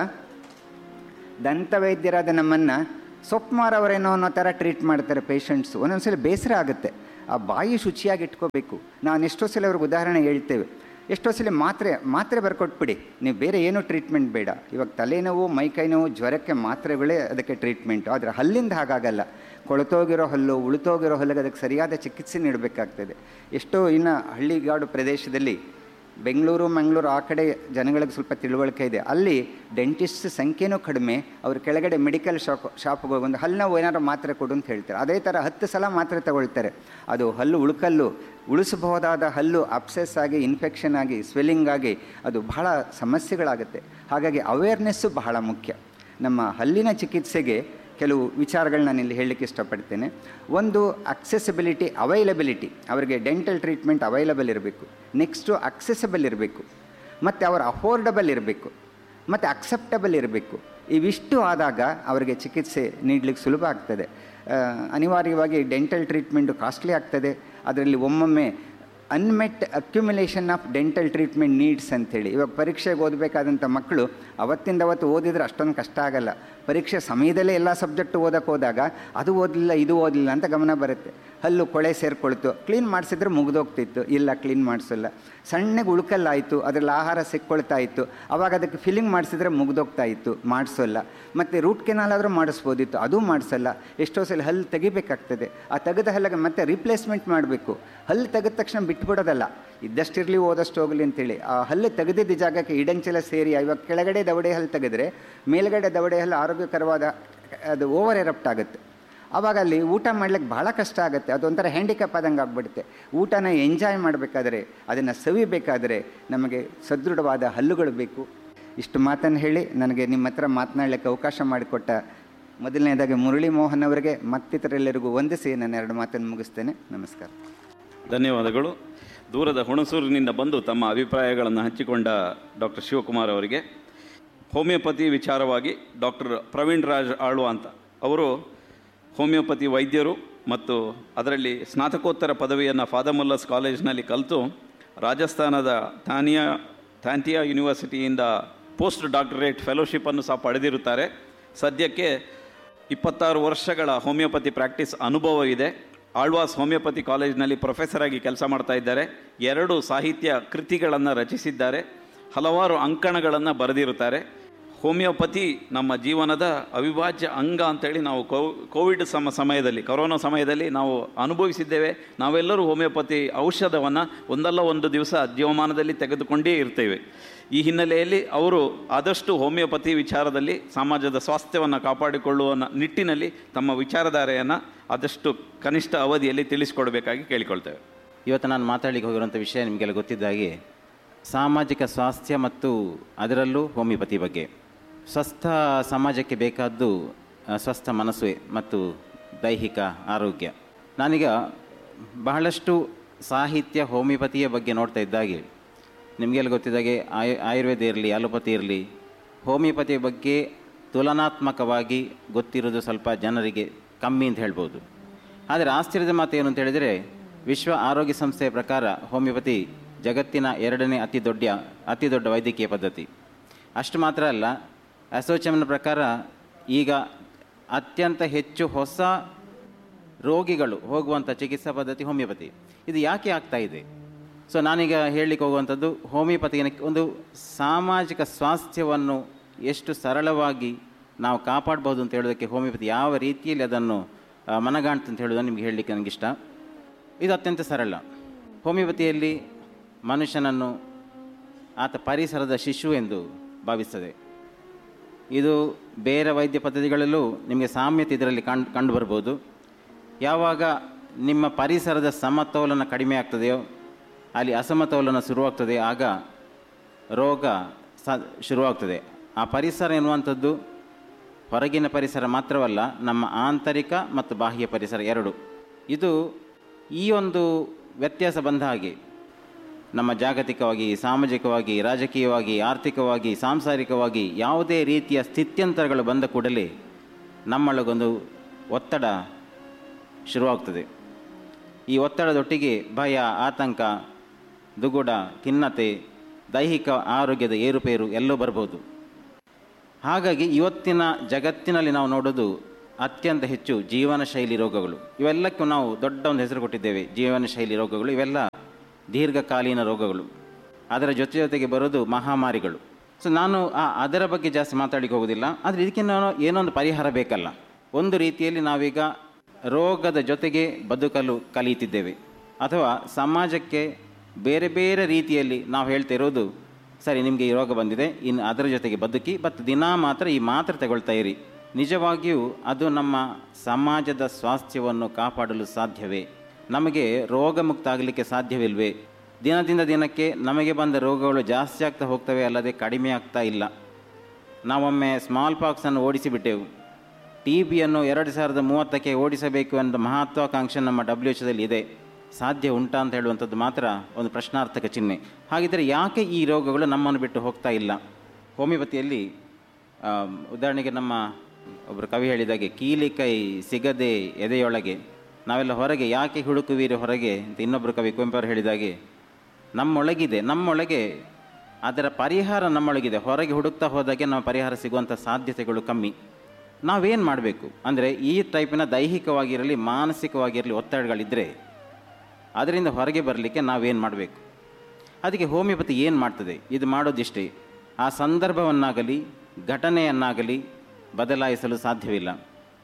ದಂತವೈದ್ಯರಾದ ನಮ್ಮನ್ನು ಸೊಪ್ಪು ಮಾರವರೇನೋ ಅನ್ನೋ ಥರ ಟ್ರೀಟ್ ಮಾಡ್ತಾರೆ ಪೇಷಂಟ್ಸು ಒಂದೊಂದ್ಸಲ ಬೇಸರ ಆಗುತ್ತೆ ಆ ಬಾಯಿ ಶುಚಿಯಾಗಿ ಇಟ್ಕೋಬೇಕು ನಾನು ಎಷ್ಟೋ ಸಲ ಅವ್ರಿಗೆ ಉದಾಹರಣೆ ಹೇಳ್ತೇವೆ ಎಷ್ಟೋ ಸಲ ಮಾತ್ರೆ ಮಾತ್ರೆ ಬರ್ಕೊಟ್ಬಿಡಿ ನೀವು ಬೇರೆ ಏನೂ ಟ್ರೀಟ್ಮೆಂಟ್ ಬೇಡ ಇವಾಗ ತಲೆನೋವು ಮೈಕೈ ನೋವು ಜ್ವರಕ್ಕೆ ಮಾತ್ರೆಗಳೇ ಅದಕ್ಕೆ ಟ್ರೀಟ್ಮೆಂಟು ಆದರೆ ಹಲ್ಲಿಂದ ಹಾಗಾಗಲ್ಲ ಕೊಳತೋಗಿರೋ ಹಲ್ಲು ಉಳಿತೋಗಿರೋ ಹಲ್ಲಿಗೆ ಅದಕ್ಕೆ ಸರಿಯಾದ ಚಿಕಿತ್ಸೆ ನೀಡಬೇಕಾಗ್ತದೆ ಎಷ್ಟೋ ಇನ್ನು ಹಳ್ಳಿಗಾಡು ಪ್ರದೇಶದಲ್ಲಿ ಬೆಂಗಳೂರು ಮಂಗಳೂರು ಆ ಕಡೆ ಜನಗಳಿಗೆ ಸ್ವಲ್ಪ ತಿಳುವಳಿಕೆ ಇದೆ ಅಲ್ಲಿ ಡೆಂಟಿಸ್ಟ್ ಸಂಖ್ಯೆನೂ ಕಡಿಮೆ ಅವ್ರ ಕೆಳಗಡೆ ಮೆಡಿಕಲ್ ಶಾಪ್ ಶಾಪ್ಗೆ ಹೋಗಿ ಒಂದು ಹಲ್ಲು ನೋವು ಏನಾದ್ರು ಮಾತ್ರೆ ಕೊಡು ಅಂತ ಹೇಳ್ತಾರೆ ಅದೇ ಥರ ಹತ್ತು ಸಲ ಮಾತ್ರೆ ತಗೊಳ್ತಾರೆ ಅದು ಹಲ್ಲು ಉಳ್ಕಲ್ಲು ಉಳಿಸಬಹುದಾದ ಹಲ್ಲು ಅಪ್ಸೆಸ್ ಆಗಿ ಇನ್ಫೆಕ್ಷನ್ ಆಗಿ ಸ್ವೆಲ್ಲಿಂಗ್ ಆಗಿ ಅದು ಬಹಳ ಸಮಸ್ಯೆಗಳಾಗುತ್ತೆ ಹಾಗಾಗಿ ಅವೇರ್ನೆಸ್ಸು ಬಹಳ ಮುಖ್ಯ ನಮ್ಮ ಹಲ್ಲಿನ ಚಿಕಿತ್ಸೆಗೆ ಕೆಲವು ವಿಚಾರಗಳನ್ನ ನಾನು ಇಲ್ಲಿ ಹೇಳಲಿಕ್ಕೆ ಇಷ್ಟಪಡ್ತೇನೆ ಒಂದು ಅಕ್ಸೆಸಿಬಿಲಿಟಿ ಅವೈಲಬಿಲಿಟಿ ಅವರಿಗೆ ಡೆಂಟಲ್ ಟ್ರೀಟ್ಮೆಂಟ್ ಅವೈಲಬಲ್ ಇರಬೇಕು ನೆಕ್ಸ್ಟು ಅಕ್ಸೆಸಬಲ್ ಇರಬೇಕು ಮತ್ತು ಅವರ ಅಫೋರ್ಡಬಲ್ ಇರಬೇಕು ಮತ್ತು ಅಕ್ಸೆಪ್ಟಬಲ್ ಇರಬೇಕು ಇವಿಷ್ಟು ಆದಾಗ ಅವರಿಗೆ ಚಿಕಿತ್ಸೆ ನೀಡಲಿಕ್ಕೆ ಸುಲಭ ಆಗ್ತದೆ ಆ, ಅನಿವಾರ್ಯವಾಗಿ ಡೆಂಟಲ್ ಟ್ರೀಟ್ಮೆಂಟು ಕಾಸ್ಟ್ಲಿ ಆಗ್ತದೆ ಅದರಲ್ಲಿ ಒಮ್ಮೊಮ್ಮೆ unmet accumulation of dental treatment needs ಅಂತೇಳಿ ಇವಾಗ ಪರೀಕ್ಷೆಗೆ ಓದಬೇಕಾದಂಥ ಮಕ್ಕಳು ಅವತ್ತಿಂದ ಅವತ್ತು ಓದಿದ್ರೆ ಅಷ್ಟೊಂದು ಕಷ್ಟ ಆಗಲ್ಲ ಪರೀಕ್ಷೆ ಸಮಯದಲ್ಲೇ ಎಲ್ಲ ಸಬ್ಜೆಕ್ಟ್ ಓದಕ್ಕೆ ಹೋದಾಗ ಅದು ಓದಲಿಲ್ಲ ಇದು ಓದಲಿಲ್ಲ ಅಂತ ಗಮನ ಬರುತ್ತೆ ಹಲ್ಲು ಕೊಳೆ ಸೇರಿಕೊಳ್ತು ಕ್ಲೀನ್ ಮಾಡಿಸಿದ್ರೆ ಮುಗಿದೋಗ್ತಿತ್ತು ಇಲ್ಲ ಕ್ಲೀನ್ ಮಾಡಿಸಲ್ಲ ಸಣ್ಣಗೆ ಉಳ್ಕಲ್ಲಾಯಿತು ಅದರಲ್ಲಿ ಆಹಾರ ಸಿಕ್ಕೊಳ್ತಾ ಇತ್ತು ಅವಾಗ ಅದಕ್ಕೆ ಫಿಲ್ಲಿಂಗ್ ಮಾಡಿಸಿದ್ರೆ ಮುಗಿದೋಗ್ತಾ ಇತ್ತು ಮಾಡಿಸೋಲ್ಲ ಮತ್ತು ರೂಟ್ ಕೆನಾಲ್ ಆದರೂ ಮಾಡಿಸ್ಬೋದಿತ್ತು ಅದು ಮಾಡಿಸಲ್ಲ ಎಷ್ಟೋ ಸಲ ಹಲ್ಲು ತೆಗಿಬೇಕಾಗ್ತದೆ ಆ ತೆಗೆದ ಹಲ್ಲಿಗೆ ಮತ್ತೆ ರಿಪ್ಲೇಸ್ಮೆಂಟ್ ಮಾಡಬೇಕು ಹಲ್ಲು ತೆಗೆದ ತಕ್ಷಣ ಬಿಟ್ಬಿಡೋದಲ್ಲ ಇದ್ದಷ್ಟಿರಲಿ ಓದಷ್ಟು ಹೋಗಲಿ ಅಂತೇಳಿ ಆ ಹಲ್ಲು ತೆಗೆದಿದ್ದ ಜಾಗಕ್ಕೆ ಇಡಂಚಲ ಸೇರಿ ಇವಾಗ ಕೆಳಗಡೆ ದವಡೆ ಹಲ್ಲು ತೆಗೆದ್ರೆ ಮೇಲ್ಗಡೆ ದವಡೆ ಹಲ್ಲು ಆರೋಗ್ಯಕರವಾದ ಅದು ಓವರ್ ಎರಪ್ಟ್ ಆಗುತ್ತೆ ಆವಾಗ ಅಲ್ಲಿ ಊಟ ಮಾಡ್ಲಿಕ್ಕೆ ಭಾಳ ಕಷ್ಟ ಆಗುತ್ತೆ ಅದೊಂಥರ ಹ್ಯಾಂಡಿಕ್ಯಾಪ್ ಆದಂಗೆ ಆಗ್ಬಿಡುತ್ತೆ ಊಟನ ಎಂಜಾಯ್ ಮಾಡಬೇಕಾದ್ರೆ ಅದನ್ನು ಸವಿಬೇಕಾದ್ರೆ ನಮಗೆ ಸದೃಢವಾದ ಹಲ್ಲುಗಳು ಬೇಕು ಇಷ್ಟು ಮಾತನ್ನು ಹೇಳಿ ನನಗೆ ನಿಮ್ಮ ಹತ್ರ ಮಾತನಾಡಲಿಕ್ಕೆ ಅವಕಾಶ ಮಾಡಿಕೊಟ್ಟ ಮೊದಲನೇದಾಗಿ ಮುರಳಿ ಮೋಹನ್ ಅವರಿಗೆ ಮತ್ತಿತರೆಲ್ಲರಿಗೂ ವಂದಿಸಿ ನಾನು ಎರಡು ಮಾತನ್ನು ಮುಗಿಸ್ತೇನೆ ನಮಸ್ಕಾರ ಧನ್ಯವಾದಗಳು ದೂರದ ಹುಣಸೂರಿನಿಂದ ಬಂದು ತಮ್ಮ ಅಭಿಪ್ರಾಯಗಳನ್ನು ಹಂಚಿಕೊಂಡ ಡಾಕ್ಟರ್ ಶಿವಕುಮಾರ್ ಅವರಿಗೆ ಹೋಮಿಯೋಪತಿ ವಿಚಾರವಾಗಿ ಡಾಕ್ಟರ್ ಪ್ರವೀಣ್ ರಾಜ್ ಆಳ್ವ ಅಂತ ಅವರು ಹೋಮಿಯೋಪತಿ ವೈದ್ಯರು ಮತ್ತು ಅದರಲ್ಲಿ ಸ್ನಾತಕೋತ್ತರ ಪದವಿಯನ್ನು ಫಾದಮುಲ್ಲಸ್ ಕಾಲೇಜ್ನಲ್ಲಿ ಕಲಿತು ರಾಜಸ್ಥಾನದ ಥಾನಿಯಾ ಥಾಂತಿಯಾ ಯೂನಿವರ್ಸಿಟಿಯಿಂದ ಪೋಸ್ಟ್ ಡಾಕ್ಟರೇಟ್ ಫೆಲೋಶಿಪ್ಪನ್ನು ಸಹ ಪಡೆದಿರುತ್ತಾರೆ ಸದ್ಯಕ್ಕೆ ಇಪ್ಪತ್ತಾರು ವರ್ಷಗಳ ಹೋಮಿಯೋಪತಿ ಪ್ರಾಕ್ಟೀಸ್ ಅನುಭವ ಇದೆ ಆಳ್ವಾಸ್ ಹೋಮಿಯೋಪತಿ ಕಾಲೇಜಿನಲ್ಲಿ ಪ್ರೊಫೆಸರ್ ಆಗಿ ಕೆಲಸ ಮಾಡ್ತಾ ಇದ್ದಾರೆ ಎರಡು ಸಾಹಿತ್ಯ ಕೃತಿಗಳನ್ನು ರಚಿಸಿದ್ದಾರೆ ಹಲವಾರು ಅಂಕಣಗಳನ್ನು ಬರೆದಿರುತ್ತಾರೆ ಹೋಮಿಯೋಪತಿ ನಮ್ಮ ಜೀವನದ ಅವಿಭಾಜ್ಯ ಅಂಗ ಅಂತೇಳಿ ನಾವು ಕೋ ಕೋವಿಡ್ ಸಮ ಸಮಯದಲ್ಲಿ ಕೊರೋನಾ ಸಮಯದಲ್ಲಿ ನಾವು ಅನುಭವಿಸಿದ್ದೇವೆ ನಾವೆಲ್ಲರೂ ಹೋಮಿಯೋಪತಿ ಔಷಧವನ್ನು ಒಂದಲ್ಲ ಒಂದು ದಿವಸ ಜೀವಮಾನದಲ್ಲಿ ತೆಗೆದುಕೊಂಡೇ ಇರ್ತೇವೆ ಈ ಹಿನ್ನೆಲೆಯಲ್ಲಿ ಅವರು ಆದಷ್ಟು ಹೋಮಿಯೋಪತಿ ವಿಚಾರದಲ್ಲಿ ಸಮಾಜದ ಸ್ವಾಸ್ಥ್ಯವನ್ನು ಕಾಪಾಡಿಕೊಳ್ಳುವ ನ- ನಿಟ್ಟಿನಲ್ಲಿ ತಮ್ಮ ವಿಚಾರಧಾರೆಯನ್ನು ಆದಷ್ಟು ಕನಿಷ್ಠ ಅವಧಿಯಲ್ಲಿ ತಿಳಿಸಿಕೊಡಬೇಕಾಗಿ ಕೇಳಿಕೊಳ್ತೇವೆ ಇವತ್ತು ನಾನು ಮಾತಾಡಲಿಕ್ಕೆ ಹೋಗಿರುವಂಥ ವಿಷಯ ನಿಮಗೆಲ್ಲ ಗೊತ್ತಿದ್ದ ಹಾಗೆ ಸಾಮಾಜಿಕ ಸ್ವಾಸ್ಥ್ಯ ಮತ್ತು ಅದರಲ್ಲೂ ಹೋಮಿಯೋಪತಿ ಬಗ್ಗೆ ಸ್ವಸ್ಥ ಸಮಾಜಕ್ಕೆ ಬೇಕಾದ್ದು ಆ, ಸ್ವಸ್ಥ ಮನಸ್ಸು ಮತ್ತು ದೈಹಿಕ ಆರೋಗ್ಯ ನಾನೀಗ ಬಹಳಷ್ಟು ಸಾಹಿತ್ಯ ಹೋಮಿಯೋಪತಿಯ ಬಗ್ಗೆ ನೋಡ್ತಾ ಇದ್ದಾಗೆ ನಿಮಗೆಲ್ಲ ಗೊತ್ತಿದ್ದಾಗೆ ಆಯು ಆಯುರ್ವೇದ ಇರಲಿ ಅಲೋಪತಿ ಇರಲಿ ಹೋಮಿಯೋಪತಿಯ ಬಗ್ಗೆ ತುಲನಾತ್ಮಕವಾಗಿ ಗೊತ್ತಿರೋದು ಸ್ವಲ್ಪ ಜನರಿಗೆ ಕಮ್ಮಿ ಅಂತ ಹೇಳ್ಬೋದು ಆದರೆ ಆಶ್ಚರ್ಯದ ಮಾತು ಏನು ಅಂತ ಹೇಳಿದರೆ ವಿಶ್ವ ಆರೋಗ್ಯ ಸಂಸ್ಥೆಯ ಪ್ರಕಾರ ಹೋಮಿಯೋಪತಿ ಜಗತ್ತಿನ ಎರಡನೇ ಅತಿ ದೊಡ್ಡ ಅತಿ ದೊಡ್ಡ ವೈದ್ಯಕೀಯ ಪದ್ಧತಿ ಅಷ್ಟು ಮಾತ್ರ ಅಲ್ಲ ಅಸೋಚಮ್ನ ಪ್ರಕಾರ ಈಗ ಅತ್ಯಂತ ಹೆಚ್ಚು ಹೊಸ ರೋಗಿಗಳು ಹೋಗುವಂಥ ಚಿಕಿತ್ಸಾ ಪದ್ಧತಿ ಹೋಮಿಯೋಪತಿ ಇದು ಯಾಕೆ ಆಗ್ತಾ ಇದೆ ಸೊ ನಾನೀಗ ಹೇಳಲಿಕ್ಕೆ ಹೋಗುವಂಥದ್ದು ಹೋಮಿಯೋಪತಿಯ ಒಂದು ಸಾಮಾಜಿಕ ಸ್ವಾಸ್ಥ್ಯವನ್ನು ಎಷ್ಟು ಸರಳವಾಗಿ ನಾವು ಕಾಪಾಡ್ಬೋದು ಅಂತ ಹೇಳೋದಕ್ಕೆ ಹೋಮಿಯೋಪತಿ ಯಾವ ರೀತಿಯಲ್ಲಿ ಅದನ್ನು ಆ, ಮನಗಾಣ್ತು ಅಂತ ಹೇಳೋದನ್ನು ನಿಮಗೆ ಹೇಳಲಿಕ್ಕೆ ನನಗಿಷ್ಟ ಇದು ಅತ್ಯಂತ ಸರಳ ಹೋಮಿಯೋಪತಿಯಲ್ಲಿ ಮನುಷ್ಯನನ್ನು ಆತ ಪರಿಸರದ ಶಿಶು ಎಂದು ಭಾವಿಸ್ತದೆ ಇದು ಬೇರೆ ವೈದ್ಯ ಪದ್ಧತಿಗಳಲ್ಲೂ ನಿಮಗೆ ಸಾಮ್ಯತೆ ಇದರಲ್ಲಿ ಕಂಡು ಕಂಡು ಬರ್ಬೋದು ಯಾವಾಗ ನಿಮ್ಮ ಪರಿಸರದ ಸಮತೋಲನ ಕಡಿಮೆ ಆಗ್ತದೆಯೋ ಅಲ್ಲಿ ಅಸಮತೋಲನ ಶುರುವಾಗ್ತದೆ ಆಗ ರೋಗ ಸ ಶುರುವಾಗ್ತದೆ ಆ ಪರಿಸರ ಎನ್ನುವಂಥದ್ದು ಹೊರಗಿನ ಪರಿಸರ ಮಾತ್ರವಲ್ಲ ನಮ್ಮ ಆಂತರಿಕ ಮತ್ತು ಬಾಹ್ಯ ಪರಿಸರ ಎರಡು ಇದು ಈ ಒಂದು ವ್ಯತ್ಯಾಸ ಬಂದ ಹಾಗೆ ನಮ್ಮ ಜಾಗತಿಕವಾಗಿ ಸಾಮಾಜಿಕವಾಗಿ ರಾಜಕೀಯವಾಗಿ ಆರ್ಥಿಕವಾಗಿ ಸಾಂಸಾರಿಕವಾಗಿ ಯಾವುದೇ ರೀತಿಯ ಸ್ಥಿತ್ಯಂತರಗಳು ಬಂದ ಕೂಡಲೇ ನಮ್ಮೊಳಗೊಂದು ಒತ್ತಡ ಶುರುವಾಗ್ತದೆ ಈ ಒತ್ತಡದೊಟ್ಟಿಗೆ ಭಯ ಆತಂಕ ದುಗುಡ ಖಿನ್ನತೆ ದೈಹಿಕ ಆರೋಗ್ಯದ ಏರುಪೇರು ಎಲ್ಲೋ ಬರ್ಬೋದು ಹಾಗಾಗಿ ಇವತ್ತಿನ ಜಗತ್ತಿನಲ್ಲಿ ನಾವು ನೋಡೋದು ಅತ್ಯಂತ ಹೆಚ್ಚು ಜೀವನ ಶೈಲಿ ರೋಗಗಳು ಇವೆಲ್ಲಕ್ಕೂ ನಾವು ದೊಡ್ಡ ಒಂದು ಹೆಸರು ಕೊಟ್ಟಿದ್ದೇವೆ ಜೀವನ ಶೈಲಿ ರೋಗಗಳು ಇವೆಲ್ಲ ದೀರ್ಘಕಾಲೀನ ರೋಗಗಳು ಅದರ ಜೊತೆ ಜೊತೆಗೆ ಬರೋದು ಮಹಾಮಾರಿಗಳು ಸೊ ನಾನು ಆ ಅದರ ಬಗ್ಗೆ ಜಾಸ್ತಿ ಮಾತಾಡಲಿಕ್ಕೆ ಹೋಗೋದಿಲ್ಲ ಆದರೆ ಇದಕ್ಕೆ ನಾನು ಏನೊಂದು ಪರಿಹಾರ ಬೇಕಲ್ಲ ಒಂದು ರೀತಿಯಲ್ಲಿ ನಾವೀಗ ರೋಗದ ಜೊತೆಗೆ ಬದುಕಲು ಕಲಿಯುತ್ತಿದ್ದೇವೆ ಅಥವಾ ಸಮಾಜಕ್ಕೆ ಬೇರೆ ಬೇರೆ ರೀತಿಯಲ್ಲಿ ನಾವು ಹೇಳ್ತಾ ಇರೋದು ಸರಿ ನಿಮಗೆ ಈ ರೋಗ ಬಂದಿದೆ ಇನ್ನು ಅದರ ಜೊತೆಗೆ ಬದುಕಿ ಮತ್ತು ದಿನ ಮಾತ್ರ ಈ ಮಾತ್ರೆ ತಗೊಳ್ತಾ ಇರಿ ನಿಜವಾಗಿಯೂ ಅದು ನಮ್ಮ ಸಮಾಜದ ಸ್ವಾಸ್ಥ್ಯವನ್ನು ಕಾಪಾಡಲು ಸಾಧ್ಯವೇ ನಮಗೆ ರೋಗಮುಕ್ತ ಆಗಲಿಕ್ಕೆ ಸಾಧ್ಯವಿಲ್ವೇ ದಿನದಿಂದ ದಿನಕ್ಕೆ ನಮಗೆ ಬಂದ ರೋಗಗಳು ಜಾಸ್ತಿ ಆಗ್ತಾ ಹೋಗ್ತವೆ ಅಲ್ಲದೆ ಕಡಿಮೆ ಆಗ್ತಾ ಇಲ್ಲ ನಾವೊಮ್ಮೆ ಸ್ಮಾಲ್ ಪಾಕ್ಸನ್ನು ಓಡಿಸಿಬಿಟ್ಟೆವು ಟಿ ಬಿಯನ್ನು ಎರಡು ಸಾವಿರದ ಮೂವತ್ತಕ್ಕೆ ಓಡಿಸಬೇಕು ಎಂಬ ಮಹತ್ವಾಕಾಂಕ್ಷೆ ನಮ್ಮ ಡಬ್ಲ್ಯೂ ಎಚ್ದಲ್ಲಿ ಇದೆ ಸಾಧ್ಯ ಉಂಟಾ ಅಂತ ಹೇಳುವಂಥದ್ದು ಮಾತ್ರ ಒಂದು ಪ್ರಶ್ನಾರ್ಥಕ ಚಿಹ್ನೆ ಹಾಗಿದ್ದರೆ ಯಾಕೆ ಈ ರೋಗಗಳು ನಮ್ಮನ್ನು ಬಿಟ್ಟು ಹೋಗ್ತಾ ಇಲ್ಲ ಹೋಮಿಯೋಪತಿಯಲ್ಲಿ ಆ, ಉದಾಹರಣೆಗೆ ನಮ್ಮ ಒಬ್ಬರು ಕವಿ ಹೇಳಿದಾಗೆ ಕೀಲಿ ಕೈ ಸಿಗದೆ ಎದೆಯೊಳಗೆ ನಾವೆಲ್ಲ ಹೊರಗೆ ಯಾಕೆ ಹುಡುಕುವೀರಿ ಹೊರಗೆ ಅಂತ ಇನ್ನೊಬ್ಬರು ಕವಿ ಕುವೆಂಪು ಹೇಳಿದಾಗೆ ನಮ್ಮೊಳಗಿದೆ ನಮ್ಮೊಳಗೆ ಅದರ ಪರಿಹಾರ ನಮ್ಮೊಳಗಿದೆ ಹೊರಗೆ ಹುಡುಕ್ತಾ ಹೋದಾಗೆ ನಮ್ಮ ಪರಿಹಾರ ಸಿಗುವಂಥ ಸಾಧ್ಯತೆಗಳು ಕಮ್ಮಿ ನಾವೇನು ಮಾಡಬೇಕು ಅಂದರೆ ಈ ಟೈಪಿನ ದೈಹಿಕವಾಗಿರಲಿ ಮಾನಸಿಕವಾಗಿರಲಿ ಒತ್ತಡಗಳಿದ್ದರೆ ಅದರಿಂದ ಹೊರಗೆ ಬರಲಿಕ್ಕೆ ನಾವೇನು ಮಾಡಬೇಕು ಅದಕ್ಕೆ ಹೋಮಿಯೋಪತಿ ಏನು ಮಾಡ್ತದೆ ಇದು ಮಾಡೋದಿಷ್ಟೇ ಆ ಸಂದರ್ಭವನ್ನಾಗಲಿ ಘಟನೆಯನ್ನಾಗಲಿ ಬದಲಾಯಿಸಲು ಸಾಧ್ಯವಿಲ್ಲ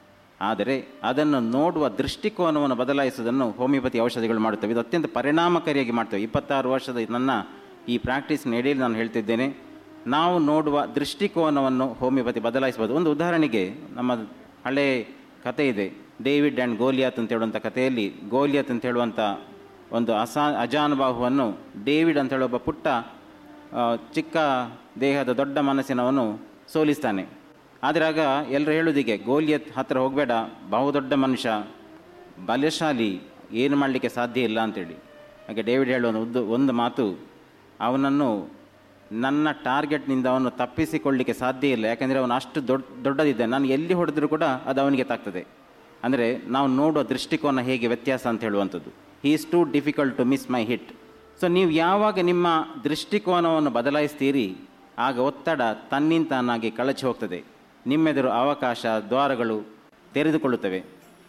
ಆದರೆ ಅದನ್ನು ನೋಡುವ ದೃಷ್ಟಿಕೋನವನ್ನು ಬದಲಾಯಿಸುವುದನ್ನು ಹೋಮಿಯೋಪತಿ ಔಷಧಿಗಳು ಮಾಡುತ್ತವೆ ಇದು ಅತ್ಯಂತ ಪರಿಣಾಮಕಾರಿಯಾಗಿ ಮಾಡ್ತವೆ ಇಪ್ಪತ್ತಾರು ವರ್ಷದ ನನ್ನ ಈ ಪ್ರಾಕ್ಟೀಸ್ ನಡೆಯಲು ನಾನು ಹೇಳ್ತಿದ್ದೇನೆ ನಾವು ನೋಡುವ ದೃಷ್ಟಿಕೋನವನ್ನು ಹೋಮಿಯೋಪತಿ ಬದಲಾಯಿಸಬಹುದು ಒಂದು ಉದಾಹರಣೆಗೆ ನಮ್ಮ ಹಳೆ ಕತೆ ಇದೆ ಡೇವಿಡ್ ಆ್ಯಂಡ್ ಗೋಲಿಯಾತ್ ಅಂತ ಹೇಳುವಂಥ ಕಥೆಯಲ್ಲಿ ಗೋಲಿಯಾತ್ ಅಂತ ಹೇಳುವಂಥ ಒಂದು ಅಸಾ ಅಜಾನುಬಾಹುವನ್ನು ಡೇವಿಡ್ ಅಂತ ಹೇಳುವ ಒಬ್ಬ ಪುಟ್ಟ ಆ, ಚಿಕ್ಕ ದೇಹದ ದೊಡ್ಡ ಮನಸ್ಸಿನವನು ಸೋಲಿಸ್ತಾನೆ ಆದರೆ ಆಗ ಎಲ್ಲರೂ ಹೇಳೋದಿಗೆ ಗೋಲಿಯತ್ ಹತ್ತಿರ ಹೋಗಬೇಡ ಬಹುದೊಡ್ಡ ಮನುಷ್ಯ ಬಲಶಾಲಿ ಏನು ಮಾಡಲಿಕ್ಕೆ ಸಾಧ್ಯ ಇಲ್ಲ ಅಂತೇಳಿ ಹಾಗೆ ಡೇವಿಡ್ ಹೇಳುವ ಒಂದು ಒಂದು ಮಾತು ಅವನನ್ನು ನನ್ನ ಟಾರ್ಗೆಟ್ನಿಂದ ಅವನು ತಪ್ಪಿಸಿಕೊಳ್ಳಲಿಕ್ಕೆ ಸಾಧ್ಯ ಇಲ್ಲ ಯಾಕಂದರೆ ಅವನು ಅಷ್ಟು ದೊಡ್ಡ ದೊಡ್ಡದಿದ್ದಾನೆ ನಾನು ಎಲ್ಲಿ ಹೊಡೆದ್ರೂ ಕೂಡ ಅದು ಅವನಿಗೆ ತಾಗ್ತದೆ ಅಂದರೆ ನಾವು ನೋಡುವ ದೃಷ್ಟಿಕೋನ ಹೇಗೆ ವ್ಯತ್ಯಾಸ ಅಂತ ಹೇಳುವಂಥದ್ದು he is too difficult to miss my hit so ನೀವು ಯಾವಾಗ ನಿಮ್ಮ ದೃಷ್ಟಿಕೋನವನ್ನು ಬದಲಾಯಿಸ್ತೀರಿ ಆಗ ಒತ್ತಡ ತನ್ನಿಂತಾನಾಗಿ ಕಳಚಿ ಹೋಗ್ತದೆ ನಿಮ್ಮೆದುರು ಅವಕಾಶ ದ್ವಾರಗಳು ತೆರೆದುಕೊಳ್ಳುತ್ತವೆ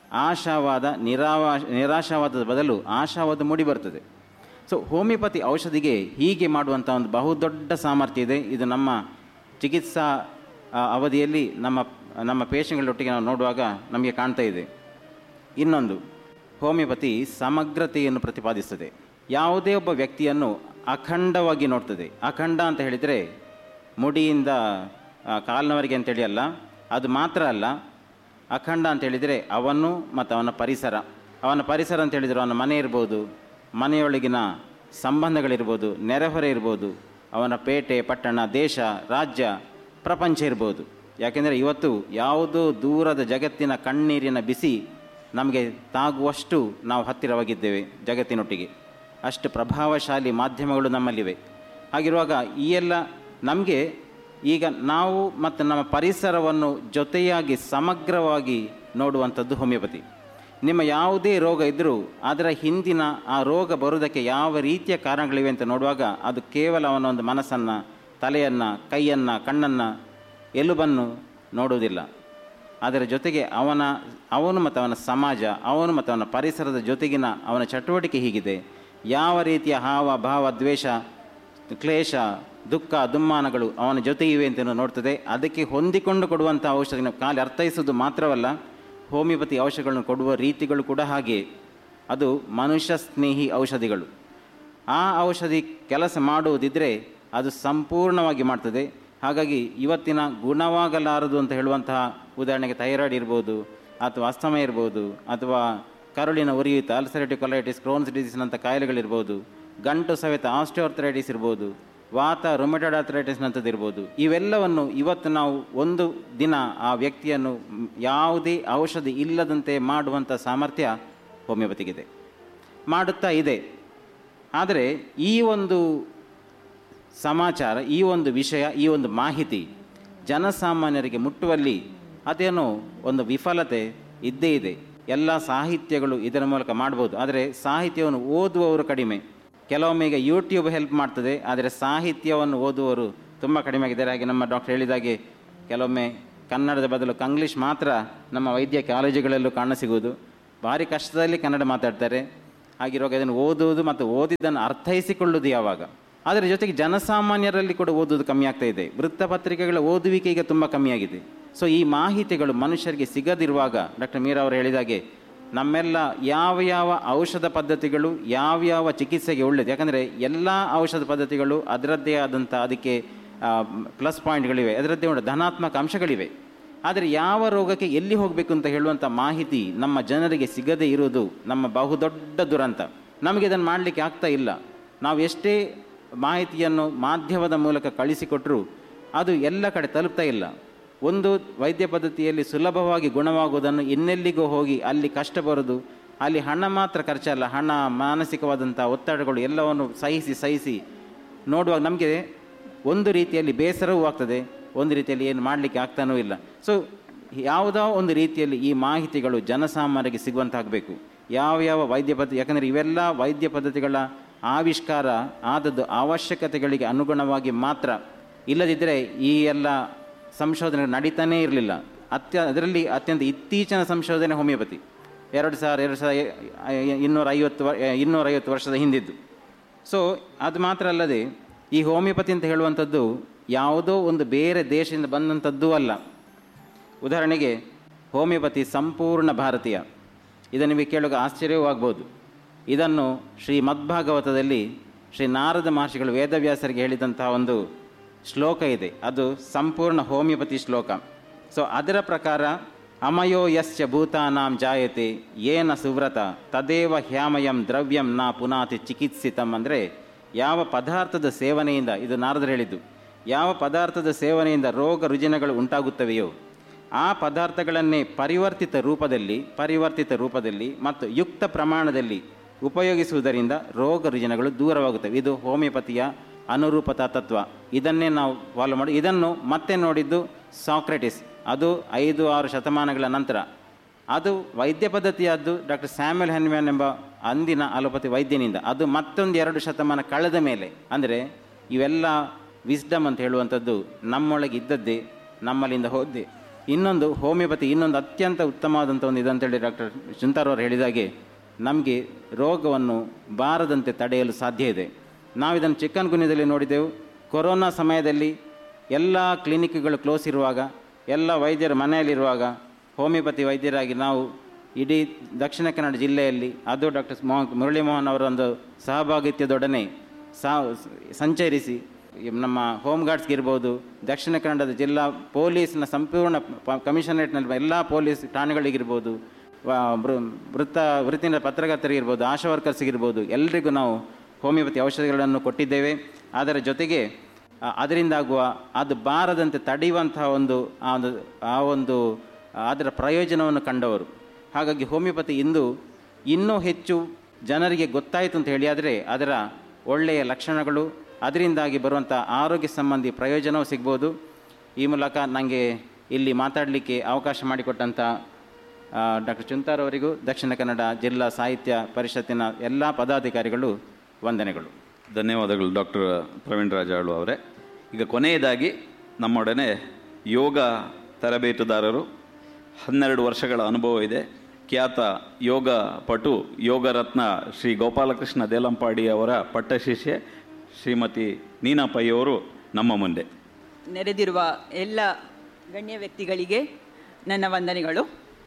ಆಶಾವಾದ ನಿರಾವಾ ನಿರಾಶಾವಾದದ ಬದಲು ಆಶಾವಾದ ಮೂಡಿ ಬರ್ತದೆ ಸೊ ಹೋಮಿಯೋಪತಿ ಔಷಧಿಗೆ ಹೀಗೆ ಮಾಡುವಂಥ ಒಂದು ಬಹುದೊಡ್ಡ ಸಾಮರ್ಥ್ಯ ಇದೆ ಇದು ನಮ್ಮ ಚಿಕಿತ್ಸಾ ಆ, ಅವಧಿಯಲ್ಲಿ ನಮ್ಮ ನಮ್ಮ ಪೇಷಂಟ್ಗಳೊಟ್ಟಿಗೆ ನಾವು ನೋಡುವಾಗ ನಮಗೆ ಕಾಣ್ತಾ ಇದೆ ಇನ್ನೊಂದು ಹೋಮಿಯೋಪತಿ ಸಮಗ್ರತೆಯನ್ನು ಪ್ರತಿಪಾದಿಸ್ತದೆ ಯಾವುದೇ ಒಬ್ಬ ವ್ಯಕ್ತಿಯನ್ನು ಅಖಂಡವಾಗಿ ನೋಡ್ತದೆ ಅಖಂಡ ಅಂತ ಹೇಳಿದರೆ ಮುಡಿಯಿಂದ ಆ, ಕಾಲಿನವರೆಗೆ ಅಂತೇಳಿ ಅಲ್ಲ ಅದು ಮಾತ್ರ ಅಲ್ಲ ಅಖಂಡ ಅಂತ ಹೇಳಿದರೆ ಅವನು ಮತ್ತು ಅವನ ಪರಿಸರ ಅವನ ಪರಿಸರ ಅಂತ ಹೇಳಿದರೆ ಅವನ ಮನೆ ಇರ್ಬೋದು ಮನೆಯೊಳಗಿನ ಸಂಬಂಧಗಳಿರ್ಬೋದು ನೆರೆಹೊರೆ ಇರ್ಬೋದು ಅವನ ಪೇಟೆ ಪಟ್ಟಣ ದೇಶ ರಾಜ್ಯ ಪ್ರಪಂಚ ಇರ್ಬೋದು ಯಾಕೆಂದರೆ ಇವತ್ತು ಯಾವುದೋ ದೂರದ ಜಗತ್ತಿನ ಕಣ್ಣೀರಿನ ಬಿಸಿ ನಮಗೆ ತಾಗುವಷ್ಟು ನಾವು ಹತ್ತಿರವಾಗಿದ್ದೇವೆ ಜಗತ್ತಿನೊಟ್ಟಿಗೆ ಅಷ್ಟು ಪ್ರಭಾವಶಾಲಿ ಮಾಧ್ಯಮಗಳು ನಮ್ಮಲ್ಲಿವೆ ಹಾಗಿರುವಾಗ ಈ ಎಲ್ಲ ನಮಗೆ ಈಗ ನಾವು ಮತ್ತು ನಮ್ಮ ಪರಿಸರವನ್ನು ಜೊತೆಯಾಗಿ ಸಮಗ್ರವಾಗಿ ನೋಡುವಂಥದ್ದು ಹೋಮಿಯೋಪತಿ ನಿಮ್ಮ ಯಾವುದೇ ರೋಗ ಇದ್ದರೂ ಅದರ ಹಿಂದಿನ ಆ ರೋಗ ಬರುವುದಕ್ಕೆ ಯಾವ ರೀತಿಯ ಕಾರಣಗಳಿವೆ ಅಂತ ನೋಡುವಾಗ ಅದು ಕೇವಲ ಅವನ ಒಂದು ಮನಸ್ಸನ್ನು ತಲೆಯನ್ನು ಕೈಯನ್ನು ಕಣ್ಣನ್ನು ಎಲುಬನ್ನು ನೋಡುವುದಿಲ್ಲ ಅದರ ಜೊತೆಗೆ ಅವನ ಅವನು ಮತ್ತು ಅವನ ಸಮಾಜ ಅವನು ಮತ್ತು ಅವನ ಪರಿಸರದ ಜೊತೆಗಿನ ಅವನ ಚಟುವಟಿಕೆ ಹೀಗಿದೆ ಯಾವ ರೀತಿಯ ಹಾವ ಭಾವ ದ್ವೇಷ ಕ್ಲೇಶ ದುಃಖ ದುಮ್ಮಾನಗಳು ಅವನ ಜೊತೆ ಇವೆ ಅಂತ ನೋಡ್ತದೆ ಅದಕ್ಕೆ ಹೊಂದಿಕೊಂಡು ಕೊಡುವಂಥ ಔಷಧಿನ ಖಾಲಿ ಅರ್ಥೈಸುವುದು ಮಾತ್ರವಲ್ಲ ಹೋಮಿಯೋಪತಿ ಔಷಧಿಗಳನ್ನು ಕೊಡುವ ರೀತಿಗಳು ಕೂಡ ಹಾಗೆಯೇ ಅದು ಮನುಷ್ಯ ಸ್ನೇಹಿ ಔಷಧಿಗಳು ಆ ಔಷಧಿ ಕೆಲಸ ಮಾಡುವುದಿದ್ದರೆ ಅದು ಸಂಪೂರ್ಣವಾಗಿ ಮಾಡ್ತದೆ ಹಾಗಾಗಿ ಇವತ್ತಿನ ಗುಣವಾಗಲಾರದು ಅಂತ ಹೇಳುವಂತಹ ಉದಾಹರಣೆಗೆ ಥೈರಾಯ್ಡ್ ಇರ್ಬೋದು ಅಥವಾ ಅಸ್ತಮ ಇರ್ಬೋದು ಅಥವಾ ಕರುಳಿನ ಉರಿಯೂತ ಅಲ್ಸರೇಟಿವ್ ಕೊಲೈಟಿಸ್ ಕ್ರೋನ್ಸ್ ಡಿಸೀಸ್ನಂಥ ಕಾಯಿಲೆಗಳಿರ್ಬೋದು ಗಂಟು ಸವೆತ ಆಸ್ಟಿಯೋರ್ಥರೈಟಿಸ್ ಇರ್ಬೋದು ವಾತ ರೊಮೆಟೆಡ್ ಆರ್ಥರೈಟಿಸ್ನಂಥದ್ದು ಇರ್ಬೋದು ಇವೆಲ್ಲವನ್ನು ಇವತ್ತು ನಾವು ಒಂದು ದಿನ ಆ ವ್ಯಕ್ತಿಯನ್ನು ಮ್, ಯಾವುದೇ ಔಷಧಿ ಇಲ್ಲದಂತೆ ಮಾಡುವಂಥ ಸಾಮರ್ಥ್ಯ ಹೋಮಿಯೋಪತಿಗಿದೆ ಮಾಡುತ್ತಾ ಇದೆ ಆದರೆ ಈ ಒಂದು ಸಮಾಚಾರ ಈ ಒಂದು ವಿಷಯ ಈ ಒಂದು ಮಾಹಿತಿ ಜನಸಾಮಾನ್ಯರಿಗೆ ಮುಟ್ಟುವಲ್ಲಿ ಅದೇನೋ ಒಂದು ವಿಫಲತೆ ಇದ್ದೇ ಇದೆ ಎಲ್ಲ ಸಾಹಿತ್ಯಗಳು ಇದರ ಮೂಲಕ ಮಾಡ್ಬೋದು ಆದರೆ ಸಾಹಿತ್ಯವನ್ನು ಓದುವವರು ಕಡಿಮೆ ಕೆಲವೊಮ್ಮೆ ಈಗ ಯೂಟ್ಯೂಬ್ ಹೆಲ್ಪ್ ಮಾಡ್ತದೆ ಆದರೆ ಸಾಹಿತ್ಯವನ್ನು ಓದುವವರು ತುಂಬ ಕಡಿಮೆ ಆಗಿದ್ದಾರೆ ಹಾಗೆ ನಮ್ಮ ಡಾಕ್ಟರ್ ಹೇಳಿದಾಗೆ ಕೆಲವೊಮ್ಮೆ ಕನ್ನಡದ ಬದಲು ಕಂಗ್ಲೀಷ್ ಮಾತ್ರ ನಮ್ಮ ವೈದ್ಯ ಕಾಲೇಜುಗಳಲ್ಲೂ ಕಾಣಸಿಗುವುದು ಭಾರಿ ಕಷ್ಟದಲ್ಲಿ ಕನ್ನಡ ಮಾತಾಡ್ತಾರೆ ಹಾಗಿರುವಾಗ ಇದನ್ನು ಓದುವುದು ಮತ್ತು ಓದಿದ್ದನ್ನು ಅರ್ಥೈಸಿಕೊಳ್ಳುವುದು ಯಾವಾಗ ಅದರ ಜೊತೆಗೆ ಜನಸಾಮಾನ್ಯರಲ್ಲಿ ಕೂಡ ಓದುವುದು ಕಮ್ಮಿ ಆಗ್ತಾ ಇದೆ ವೃತ್ತಪತ್ರಿಕೆಗಳ ಓದುವಿಕೆ ಈಗ ತುಂಬ ಕಮ್ಮಿಯಾಗಿದೆ ಸೊ ಈ ಮಾಹಿತಿಗಳು ಮನುಷ್ಯರಿಗೆ ಸಿಗದಿರುವಾಗ ಡಾಕ್ಟರ್ ಮೀರಾ ಅವರು ಹೇಳಿದಾಗೆ ನಮ್ಮೆಲ್ಲ ಯಾವ ಯಾವ ಔಷಧ ಪದ್ಧತಿಗಳು ಯಾವ್ಯಾವ ಚಿಕಿತ್ಸೆಗೆ ಒಳ್ಳೆಯದು ಯಾಕಂದರೆ ಎಲ್ಲ ಔಷಧ ಪದ್ಧತಿಗಳು ಅದರದ್ದೇ ಆದಂಥ ಅದಕ್ಕೆ ಪ್ಲಸ್ ಪಾಯಿಂಟ್ಗಳಿವೆ ಅದರದ್ದೇ ಉಂಟು ಧನಾತ್ಮಕ ಅಂಶಗಳಿವೆ ಆದರೆ ಯಾವ ರೋಗಕ್ಕೆ ಎಲ್ಲಿ ಹೋಗಬೇಕು ಅಂತ ಹೇಳುವಂಥ ಮಾಹಿತಿ ನಮ್ಮ ಜನರಿಗೆ ಸಿಗದೇ ಇರುವುದು ನಮ್ಮ ಬಹುದೊಡ್ಡ ದುರಂತ ನಮಗೆ ಇದನ್ನು ಮಾಡಲಿಕ್ಕೆ ಆಗ್ತಾ ಇಲ್ಲ ನಾವು ಎಷ್ಟೇ ಮಾಹಿತಿಯನ್ನು ಮಾಧ್ಯಮದ ಮೂಲಕ ಕಳಿಸಿಕೊಟ್ಟರೂ ಅದು ಎಲ್ಲ ಕಡೆ ತಲುಪ್ತಾ ಇಲ್ಲ ಒಂದು ವೈದ್ಯ ಪದ್ಧತಿಯಲ್ಲಿ ಸುಲಭವಾಗಿ ಗುಣವಾಗುವುದನ್ನು ಇನ್ನೆಲ್ಲಿಗೋ ಹೋಗಿ ಅಲ್ಲಿ ಕಷ್ಟ ಬರೋದು ಅಲ್ಲಿ ಹಣ ಮಾತ್ರ ಖರ್ಚಲ್ಲ ಹಣ ಮಾನಸಿಕವಾದಂಥ ಒತ್ತಡಗಳು ಎಲ್ಲವನ್ನು ಸಹಿಸಿ ಸಹಿಸಿ ನೋಡುವಾಗ ನಮಗೆ ಒಂದು ರೀತಿಯಲ್ಲಿ ಬೇಸರವೂ ಆಗ್ತದೆ ಒಂದು ರೀತಿಯಲ್ಲಿ ಏನು ಮಾಡಲಿಕ್ಕೆ ಆಗ್ತಾನೂ ಇಲ್ಲ ಸೊ ಯಾವುದೋ ಒಂದು ರೀತಿಯಲ್ಲಿ ಈ ಮಾಹಿತಿಗಳು ಜನಸಾಮಾನ್ಯರಿಗೆ ಸಿಗುವಂತಾಗಬೇಕು ಯಾವ ಯಾವ ವೈದ್ಯ ಪದ್ಧತಿ ಯಾಕಂದರೆ ಇವೆಲ್ಲ ವೈದ್ಯ ಪದ್ಧತಿಗಳ ಆವಿಷ್ಕಾರ ಆದದ್ದು ಅವಶ್ಯಕತೆಗಳಿಗೆ ಅನುಗುಣವಾಗಿ ಮಾತ್ರ ಇಲ್ಲದಿದ್ದರೆ ಈ ಎಲ್ಲ ಸಂಶೋಧನೆ ನಡೀತಾನೇ ಇರಲಿಲ್ಲ ಅತ್ಯ ಅದರಲ್ಲಿ ಅತ್ಯಂತ ಇತ್ತೀಚಿನ ಸಂಶೋಧನೆ ಹೋಮಿಯೋಪತಿ ಎರಡು ಸಾವಿರ ಎರಡು ಸಾವಿರ ಇನ್ನೂರ ಐವತ್ತು ವ ಇನ್ನೂರೈವತ್ತು ವರ್ಷದ ಹಿಂದಿದ್ದು ಸೊ ಅದು ಮಾತ್ರ ಅಲ್ಲದೆ ಈ ಹೋಮಿಯೋಪತಿ ಅಂತ ಹೇಳುವಂಥದ್ದು ಯಾವುದೋ ಒಂದು ಬೇರೆ ದೇಶದಿಂದ ಬಂದಂಥದ್ದೂ ಅಲ್ಲ ಉದಾಹರಣೆಗೆ ಹೋಮಿಯೋಪತಿ ಸಂಪೂರ್ಣ ಭಾರತೀಯ ಇದನ್ನು ನಿಮಗೆ ಕೇಳುವಾಗ ಆಶ್ಚರ್ಯವೂ ಆಗ್ಬೋದು ಇದನ್ನು ಶ್ರೀ ಮದ್ಭಾಗವತದಲ್ಲಿ ಶ್ರೀ ನಾರದ ಮಹರ್ಷಿಗಳು ವೇದವ್ಯಾಸರಿಗೆ ಹೇಳಿದಂತಹ ಒಂದು ಶ್ಲೋಕ ಇದೆ ಅದು ಸಂಪೂರ್ಣ ಹೋಮಿಯೋಪತಿ ಶ್ಲೋಕ ಸೊ ಅದರ ಪ್ರಕಾರ ಅಮಯೋ ಯಸ್ಯ ಭೂತಾನಾಂ ಜಾಯತೆ ಏನ ಸುವ್ರತ ತದೇವ ಹ್ಯಾಮಯಂ ದ್ರವ್ಯಂ ನಾ ಪುನಾತಿ ಚಿಕಿತ್ಸಿತಂ ಅಂದರೆ ಯಾವ ಪದಾರ್ಥದ ಸೇವನೆಯಿಂದ ಇದು ನಾರದರು ಹೇಳಿದ್ದು ಯಾವ ಪದಾರ್ಥದ ಸೇವನೆಯಿಂದ ರೋಗ ರುಜಿನಗಳು ಉಂಟಾಗುತ್ತವೆಯೋ ಆ ಪದಾರ್ಥಗಳನ್ನೇ ಪರಿವರ್ತಿತ ರೂಪದಲ್ಲಿ ಪರಿವರ್ತಿತ ರೂಪದಲ್ಲಿ ಮತ್ತು ಯುಕ್ತ ಪ್ರಮಾಣದಲ್ಲಿ ಉಪಯೋಗಿಸುವುದರಿಂದ ರೋಗ ರುಜಿನಗಳು ದೂರವಾಗುತ್ತವೆ ಇದು ಹೋಮಿಯೋಪತಿಯ ಅನುರೂಪತಾ ತತ್ವ ಇದನ್ನೇ ನಾವು ಫಾಲೋ ಮಾಡಿ ಇದನ್ನು ಮತ್ತೆ ನೋಡಿದ್ದು ಸಾಕ್ರೆಟಿಸ್ ಅದು ಐದು ಆರು ಶತಮಾನಗಳ ನಂತರ ಅದು ವೈದ್ಯ ಪದ್ಧತಿಯಾದ್ದು ಡಾಕ್ಟರ್ ಸ್ಯಾಮ್ಯಲ್ ಹೆನ್ಮ್ಯಾನ್ ಎಂಬ ಅಂದಿನ ಅಲೋಪತಿ ವೈದ್ಯನಿಂದ ಅದು ಮತ್ತೊಂದು ಎರಡು ಶತಮಾನ ಕಳೆದ ಮೇಲೆ ಅಂದರೆ ಇವೆಲ್ಲ ವಿಸ್ಡಮ್ ಅಂತ ಹೇಳುವಂಥದ್ದು ನಮ್ಮೊಳಗೆ ಇದ್ದದ್ದೇ ನಮ್ಮಲ್ಲಿಂದ ಹೋದ್ದೆ ಇನ್ನೊಂದು ಹೋಮಿಯೋಪತಿ ಇನ್ನೊಂದು ಅತ್ಯಂತ ಉತ್ತಮವಾದಂಥ ಒಂದು ಇದಂತೇಳಿ ಡಾಕ್ಟರ್ ಶುಂತಾರ್ ಅವರು ಹೇಳಿದಾಗೆ ನಮಗೆ ರೋಗವನ್ನು ಬಾರದಂತೆ ತಡೆಯಲು ಸಾಧ್ಯ ಇದೆ ನಾವು ಇದನ್ನು ಚಿಕ್ಕನ್ ಗುನ್ಯದಲ್ಲಿ ನೋಡಿದೆವು ಕೊರೋನಾ ಸಮಯದಲ್ಲಿ ಎಲ್ಲ ಕ್ಲಿನಿಕ್ಗಳು ಕ್ಲೋಸ್ ಇರುವಾಗ ಎಲ್ಲ ವೈದ್ಯರು ಮನೆಯಲ್ಲಿರುವಾಗ ಹೋಮಿಯೋಪತಿ ವೈದ್ಯರಾಗಿ ನಾವು ಇಡೀ ದಕ್ಷಿಣ ಕನ್ನಡ ಜಿಲ್ಲೆಯಲ್ಲಿ ಅದು ಡಾಕ್ಟರ್ ಮೋ ಮುರಳಿ ಮೋಹನ್ ಅವರ ಒಂದು ಸಹಭಾಗಿತ್ಯದೊಡನೆ ಸಾ ಸಂಚರಿಸಿ ನಮ್ಮ ಹೋಮ್ ಗಾರ್ಡ್ಸ್ಗೆ ಇರ್ಬೋದು ದಕ್ಷಿಣ ಕನ್ನಡದ ಜಿಲ್ಲಾ ಪೊಲೀಸ್ನ ಸಂಪೂರ್ಣ ಪ- ಕಮಿಷನರೇಟ್ನಲ್ಲಿ ಎಲ್ಲ ಪೊಲೀಸ್ ಠಾಣೆಗಳಿಗಿರ್ಬೋದು ವ- ವೃ- ವೃತ್ತ ವೃತ್ತಿನ ಪತ್ರಕರ್ತರಿಗಿರ್ಬೋದು ಆಶಾ ವರ್ಕರ್ಸ್ಗಿರ್ಬೋದು ಎಲ್ರಿಗೂ ನಾವು ಹೋಮಿಯೋಪತಿ ಔಷಧಿಗಳನ್ನು ಕೊಟ್ಟಿದ್ದೇವೆ ಅದರ ಜೊತೆಗೆ ಆ, ಅದರಿಂದಾಗುವ ಅದು ಬಾರದಂತೆ ತಡೆಯುವಂತಹ ಒಂದು ಆ ಒಂದು ಆ ಒಂದು ಅದರ ಪ್ರಯೋಜನವನ್ನು ಕಂಡವರು ಹಾಗಾಗಿ ಹೋಮಿಯೋಪತಿ ಇಂದು ಇನ್ನೂ ಹೆಚ್ಚು ಜನರಿಗೆ ಗೊತ್ತಾಯಿತು ಅಂತ ಹೇಳಿ ಆದರೆ ಅದರ ಒಳ್ಳೆಯ ಲಕ್ಷಣಗಳು ಅದರಿಂದಾಗಿ ಬರುವಂಥ ಆರೋಗ್ಯ ಸಂಬಂಧಿ ಪ್ರಯೋಜನವೂ ಸಿಗ್ಬೋದು ಈ ಮೂಲಕ ನನಗೆ ಇಲ್ಲಿ ಮಾತಾಡಲಿಕ್ಕೆ ಅವಕಾಶ ಮಾಡಿಕೊಟ್ಟಂಥ ಡಾಕ್ಟರ್ ಚುಂತಾರ್ ಅವರಿಗೂ ದಕ್ಷಿಣ ಕನ್ನಡ ಜಿಲ್ಲಾ ಸಾಹಿತ್ಯ ಪರಿಷತ್ತಿನ ಎಲ್ಲ ಪದಾಧಿಕಾರಿಗಳು ವಂದನೆಗಳು ಧನ್ಯವಾದಗಳು ಡಾಕ್ಟರ್ ಪ್ರವೀಣ್ ರಾಜಾಳು ಅವರೇ ಈಗ ಕೊನೆಯದಾಗಿ ನಮ್ಮೊಡನೆ ಯೋಗ ತರಬೇತುದಾರರು ಹನ್ನೆರಡು ವರ್ಷಗಳ ಅನುಭವ ಇದೆ ಖ್ಯಾತ ಯೋಗ ಪಟು ಯೋಗ ರತ್ನ ಶ್ರೀ ಗೋಪಾಲಕೃಷ್ಣ ದೇಲಂಪಾಡಿ ಅವರ ಪಟ್ಟಶಿಷ್ಯೆ ಶ್ರೀಮತಿ ನೀನಾ ಪೈ ಅವರು ನಮ್ಮ ಮುಂದೆ ನೆರೆದಿರುವ ಎಲ್ಲ ಗಣ್ಯ ವ್ಯಕ್ತಿಗಳಿಗೆ ನನ್ನ ವಂದನೆಗಳು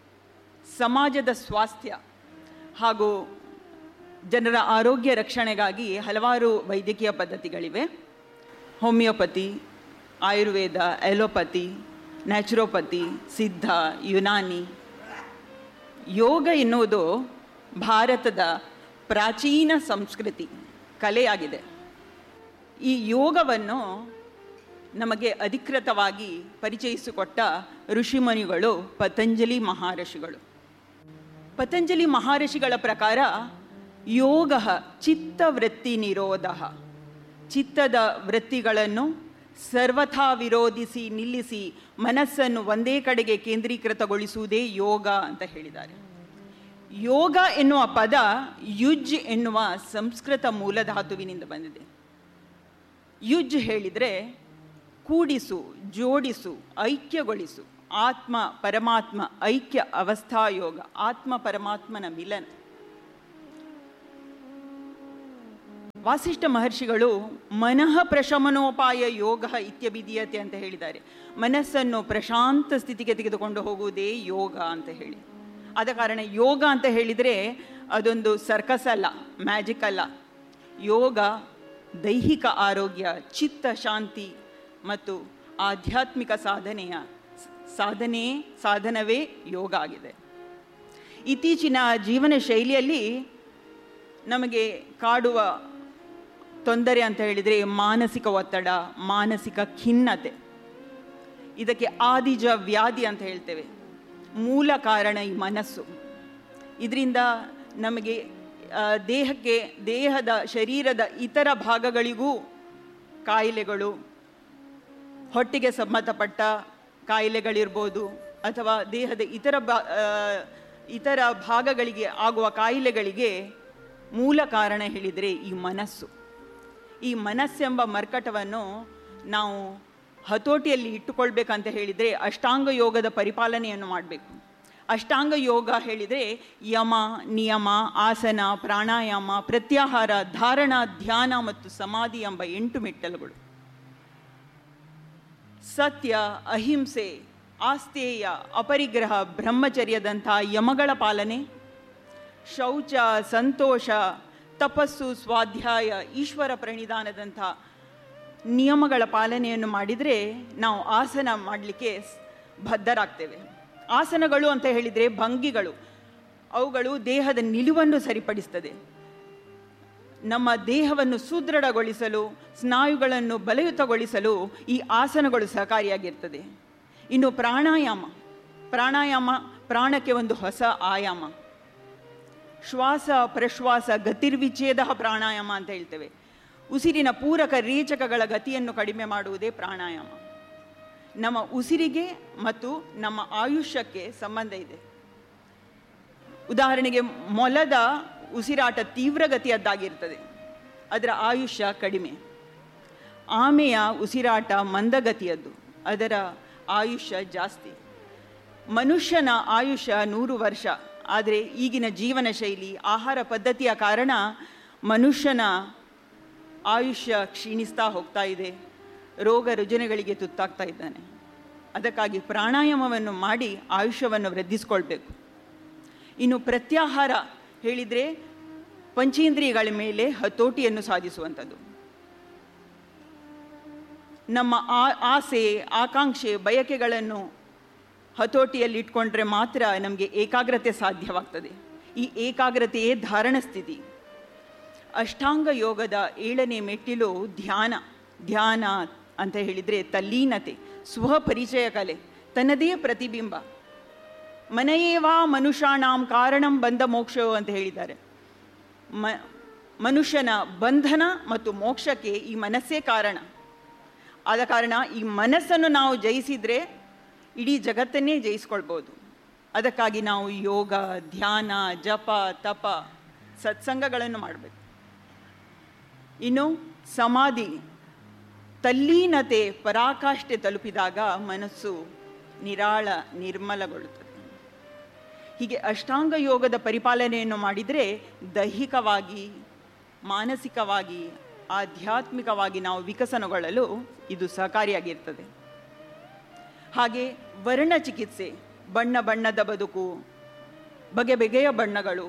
ಸಮಾಜದ ಸ್ವಾಸ್ಥ್ಯ ಹಾಗೂ ಜನರ ಆರೋಗ್ಯ ರಕ್ಷಣೆಗಾಗಿ ಹಲವಾರು ವೈದ್ಯಕೀಯ ಪದ್ಧತಿಗಳಿವೆ homeopathy ayurveda allopathy naturopathy Siddha Unani ಯೋಗ ಎನ್ನುವುದು ಭಾರತದ ಪ್ರಾಚೀನ ಸಂಸ್ಕೃತಿ ಕಲೆಯಾಗಿದೆ ಈ ಯೋಗವನ್ನು ನಮಗೆ ಅಧಿಕೃತವಾಗಿ ಪರಿಚಯಿಸಿಕೊಟ್ಟ ಋಷಿಮುನಿಗಳು ಪತಂಜಲಿ ಮಹರ್ಷಿಗಳು ಪತಂಜಲಿ ಮಹರ್ಷಿಗಳ ಪ್ರಕಾರ ಯೋಗ ಚಿತ್ತವೃತ್ತಿ ನಿರೋಧ ಚಿತ್ತದ ವೃತ್ತಿಗಳನ್ನು ಸರ್ವಥಾ ವಿರೋಧಿಸಿ ನಿಲ್ಲಿಸಿ ಮನಸ್ಸನ್ನು ಒಂದೇ ಕಡೆಗೆ ಕೇಂದ್ರೀಕೃತಗೊಳಿಸುವುದೇ ಯೋಗ ಅಂತ ಹೇಳಿದ್ದಾರೆ ಯೋಗ ಎನ್ನುವ ಪದ ಯುಜ್ ಎನ್ನುವ ಸಂಸ್ಕೃತ ಮೂಲಧಾತುವಿನಿಂದ ಬಂದಿದೆ ಯುಜ್ ಹೇಳಿದರೆ ಕೂಡಿಸು ಜೋಡಿಸು ಐಕ್ಯಗೊಳಿಸು ಆತ್ಮ ಪರಮಾತ್ಮ ಐಕ್ಯ ಅವಸ್ಥಾ ಯೋಗ ಆತ್ಮ ಪರಮಾತ್ಮನ ಮಿಲನ ವಾಸಿಷ್ಠ ಮಹರ್ಷಿಗಳು ಮನಃ ಪ್ರಶಮನೋಪಾಯ ಯೋಗ ಇತ್ಯಭಿಧೀಯತೆ ಅಂತ ಹೇಳಿದ್ದಾರೆ ಮನಸ್ಸನ್ನು ಪ್ರಶಾಂತ ಸ್ಥಿತಿಗೆ ತೆಗೆದುಕೊಂಡು ಹೋಗುವುದೇ ಯೋಗ ಅಂತ ಹೇಳಿ ಆದ ಕಾರಣ ಯೋಗ ಅಂತ ಹೇಳಿದರೆ ಅದೊಂದು ಸರ್ಕಸ್ ಅಲ್ಲ ಮ್ಯಾಜಿಕ್ ಅಲ್ಲ ಯೋಗ ದೈಹಿಕ ಆರೋಗ್ಯ ಚಿತ್ತ ಶಾಂತಿ ಮತ್ತು ಆಧ್ಯಾತ್ಮಿಕ ಸಾಧನೆಯ ಸಾಧನೆ ಸಾಧನವೇ ಯೋಗ ಆಗಿದೆ ಇತ್ತೀಚಿನ ಜೀವನ ಶೈಲಿಯಲ್ಲಿ ನಮಗೆ ಕಾಡುವ ತೊಂದರೆ ಅಂತ ಹೇಳಿದರೆ ಮಾನಸಿಕ ಒತ್ತಡ ಮಾನಸಿಕ ಖಿನ್ನತೆ ಇದಕ್ಕೆ ಆದಿಜ ವ್ಯಾಧಿ ಅಂತ ಹೇಳ್ತೇವೆ ಮೂಲ ಕಾರಣ ಈ ಮನಸ್ಸು ಇದರಿಂದ ನಮಗೆ ಆ, ದೇಹಕ್ಕೆ ದೇಹದ ಶರೀರದ ಇತರ ಭಾಗಗಳಿಗೂ ಕಾಯಿಲೆಗಳು ಹೊಟ್ಟೆಗೆ ಸಂಬಂಧಪಟ್ಟ ಕಾಯಿಲೆಗಳಿರ್ಬೋದು ಅಥವಾ ದೇಹದ ಇತರ ಬಾ ಆ, ಇತರ ಭಾಗಗಳಿಗೆ ಆಗುವ ಕಾಯಿಲೆಗಳಿಗೆ ಮೂಲ ಕಾರಣ ಹೇಳಿದರೆ ಈ ಮನಸ್ಸು ಈ ಮನಸ್ಸೆಂಬ ಮರ್ಕಟವನ್ನು ನಾವು ಹತೋಟಿಯಲ್ಲಿ ಇಟ್ಟುಕೊಳ್ಬೇಕಂತ ಹೇಳಿದರೆ ಅಷ್ಟಾಂಗ ಯೋಗದ ಪರಿಪಾಲನೆಯನ್ನು ಮಾಡಬೇಕು ಅಷ್ಟಾಂಗ ಯೋಗ ಹೇಳಿದರೆ ಯಮ ನಿಯಮ ಆಸನ ಪ್ರಾಣಾಯಾಮ ಪ್ರತ್ಯಾಹಾರ ಧಾರಣ ಧ್ಯಾನ ಮತ್ತು ಸಮಾಧಿ ಎಂಬ ಎಂಟು ಮೆಟ್ಟಲುಗಳು ಸತ್ಯ ಅಹಿಂಸೆ ಆಸ್ತೇಯ ಅಪರಿಗ್ರಹ ಬ್ರಹ್ಮಚರ್ಯದಂಥ ಯಮಗಳ ಪಾಲನೆ ಶೌಚ ಸಂತೋಷ ತಪಸ್ಸು ಸ್ವಾಧ್ಯಾಯ ಈಶ್ವರ ಪ್ರಣಿಧಾನದಂಥ ನಿಯಮಗಳ ಪಾಲನೆಯನ್ನು ಮಾಡಿದರೆ ನಾವು ಆಸನ ಮಾಡಲಿಕ್ಕೆ ಬದ್ಧರಾಗ್ತೇವೆ ಆಸನಗಳು ಅಂತ ಹೇಳಿದರೆ ಭಂಗಿಗಳು ಅವುಗಳು ದೇಹದ ನಿಲುವನ್ನು ಸರಿಪಡಿಸ್ತದೆ ನಮ್ಮ ದೇಹವನ್ನು ಸುದೃಢಗೊಳಿಸಲು ಸ್ನಾಯುಗಳನ್ನು ಬಲಯುತಗೊಳಿಸಲು ಈ ಆಸನಗಳು ಸಹಕಾರಿಯಾಗಿರ್ತದೆ ಇನ್ನು ಪ್ರಾಣಾಯಾಮ ಪ್ರಾಣಾಯಾಮ ಪ್ರಾಣಕ್ಕೆ ಒಂದು ಹೊಸ ಆಯಾಮ ಶ್ವಾಸ ಪ್ರಶ್ವಾಸ ಗತಿರ್ವಿಚ್ಛೇದ ಪ್ರಾಣಾಯಾಮ ಅಂತ ಹೇಳ್ತೇವೆ ಉಸಿರಿನ ಪೂರಕ ರೇಚಕಗಳ ಗತಿಯನ್ನು ಕಡಿಮೆ ಮಾಡುವುದೇ ಪ್ರಾಣಾಯಾಮ ನಮ್ಮ ಉಸಿರಿಗೆ ಮತ್ತು ನಮ್ಮ ಆಯುಷ್ಯಕ್ಕೆ ಸಂಬಂಧ ಇದೆ ಉದಾಹರಣೆಗೆ ಮೊಲದ ಉಸಿರಾಟ ತೀವ್ರಗತಿಯದ್ದಾಗಿರ್ತದೆ ಅದರ ಆಯುಷ್ಯ ಕಡಿಮೆ ಆಮೆಯ ಉಸಿರಾಟ ಮಂದಗತಿಯದ್ದು ಅದರ ಆಯುಷ್ಯ ಜಾಸ್ತಿ ಮನುಷ್ಯನ ಆಯುಷ್ಯ ನೂರು ವರ್ಷ ಆದರೆ ಈಗಿನ ಜೀವನ ಶೈಲಿ ಆಹಾರ ಪದ್ಧತಿಯ ಕಾರಣ ಮನುಷ್ಯನ ಆಯುಷ್ಯ ಕ್ಷೀಣಿಸ್ತಾ ಹೋಗ್ತಾ ಇದೆ ರೋಗ ರುಜಿನಗಳಿಗೆ ತುತ್ತಾಗ್ತಾ ಇದ್ದಾನೆ ಅದಕ್ಕಾಗಿ ಪ್ರಾಣಾಯಾಮವನ್ನು ಮಾಡಿ ಆಯುಷ್ಯವನ್ನು ವೃದ್ಧಿಸ್ಕೊಳ್ಬೇಕು ಇನ್ನು ಪ್ರತ್ಯಾಹಾರ ಹೇಳಿದರೆ ಪಂಚೇಂದ್ರಿಯಗಳ ಮೇಲೆ ಹತೋಟಿಯನ್ನು ಸಾಧಿಸುವಂಥದ್ದು ನಮ್ಮ ಆ- ಆಸೆ ಆಕಾಂಕ್ಷೆ ಬಯಕೆಗಳನ್ನು ಹತೋಟಿಯಲ್ಲಿ ಇಟ್ಕೊಂಡ್ರೆ ಮಾತ್ರ ನಮಗೆ ಏಕಾಗ್ರತೆ ಸಾಧ್ಯವಾಗ್ತದೆ ಈ ಏಕಾಗ್ರತೆಯೇ ಧಾರಣ ಸ್ಥಿತಿ ಅಷ್ಟಾಂಗ ಯೋಗದ ಏಳನೇ ಮೆಟ್ಟಿಲು ಧ್ಯಾನ ಧ್ಯಾನ ಅಂತ ಹೇಳಿದರೆ ತಲ್ಲೀನತೆ ಸ್ವಪರಿಚಯ ಕಲೆ ತನ್ನದೇ ಪ್ರತಿಬಿಂಬ ಮನೆಯೇವಾ ಮನುಷ್ಯಾಣಾಂ ಕಾರಣಂ ಬಂಧ ಮೋಕ್ಷವು ಅಂತ ಹೇಳಿದ್ದಾರೆ ಮ ಮನುಷ್ಯನ ಬಂಧನ ಮತ್ತು ಮೋಕ್ಷಕ್ಕೆ ಈ ಮನಸ್ಸೇ ಕಾರಣ ಆದ ಕಾರಣ ಈ ಮನಸ್ಸನ್ನು ನಾವು ಜಯಿಸಿದರೆ ಇಡೀ ಜಗತ್ತನ್ನೇ ಜಯಿಸ್ಕೊಳ್ಬೋದು ಅದಕ್ಕಾಗಿ ನಾವು ಯೋಗ ಧ್ಯಾನ ಜಪ ತಪ ಸತ್ಸಂಗಗಳನ್ನು ಮಾಡಬೇಕು ಇನ್ನು ಸಮಾಧಿ ತಲ್ಲೀನತೆ ಪರಾಕಾಷ್ಠೆ ತಲುಪಿದಾಗ ಮನಸ್ಸು ನಿರಾಳ ನಿರ್ಮಲಗೊಳ್ಳುತ್ತದೆ ಹೀಗೆ ಅಷ್ಟಾಂಗ ಯೋಗದ ಪರಿಪಾಲನೆಯನ್ನು ಮಾಡಿದರೆ ದೈಹಿಕವಾಗಿ ಮಾನಸಿಕವಾಗಿ ಆಧ್ಯಾತ್ಮಿಕವಾಗಿ ನಾವು ವಿಕಸನಗೊಳ್ಳಲು ಇದು ಸಹಕಾರಿಯಾಗಿರ್ತದೆ ಹಾಗೆ ವರ್ಣ ಚಿಕಿತ್ಸೆ ಬಣ್ಣ ಬಣ್ಣದ ಬದುಕು ಬಗೆ ಬಗೆಯ ಬಣ್ಣಗಳು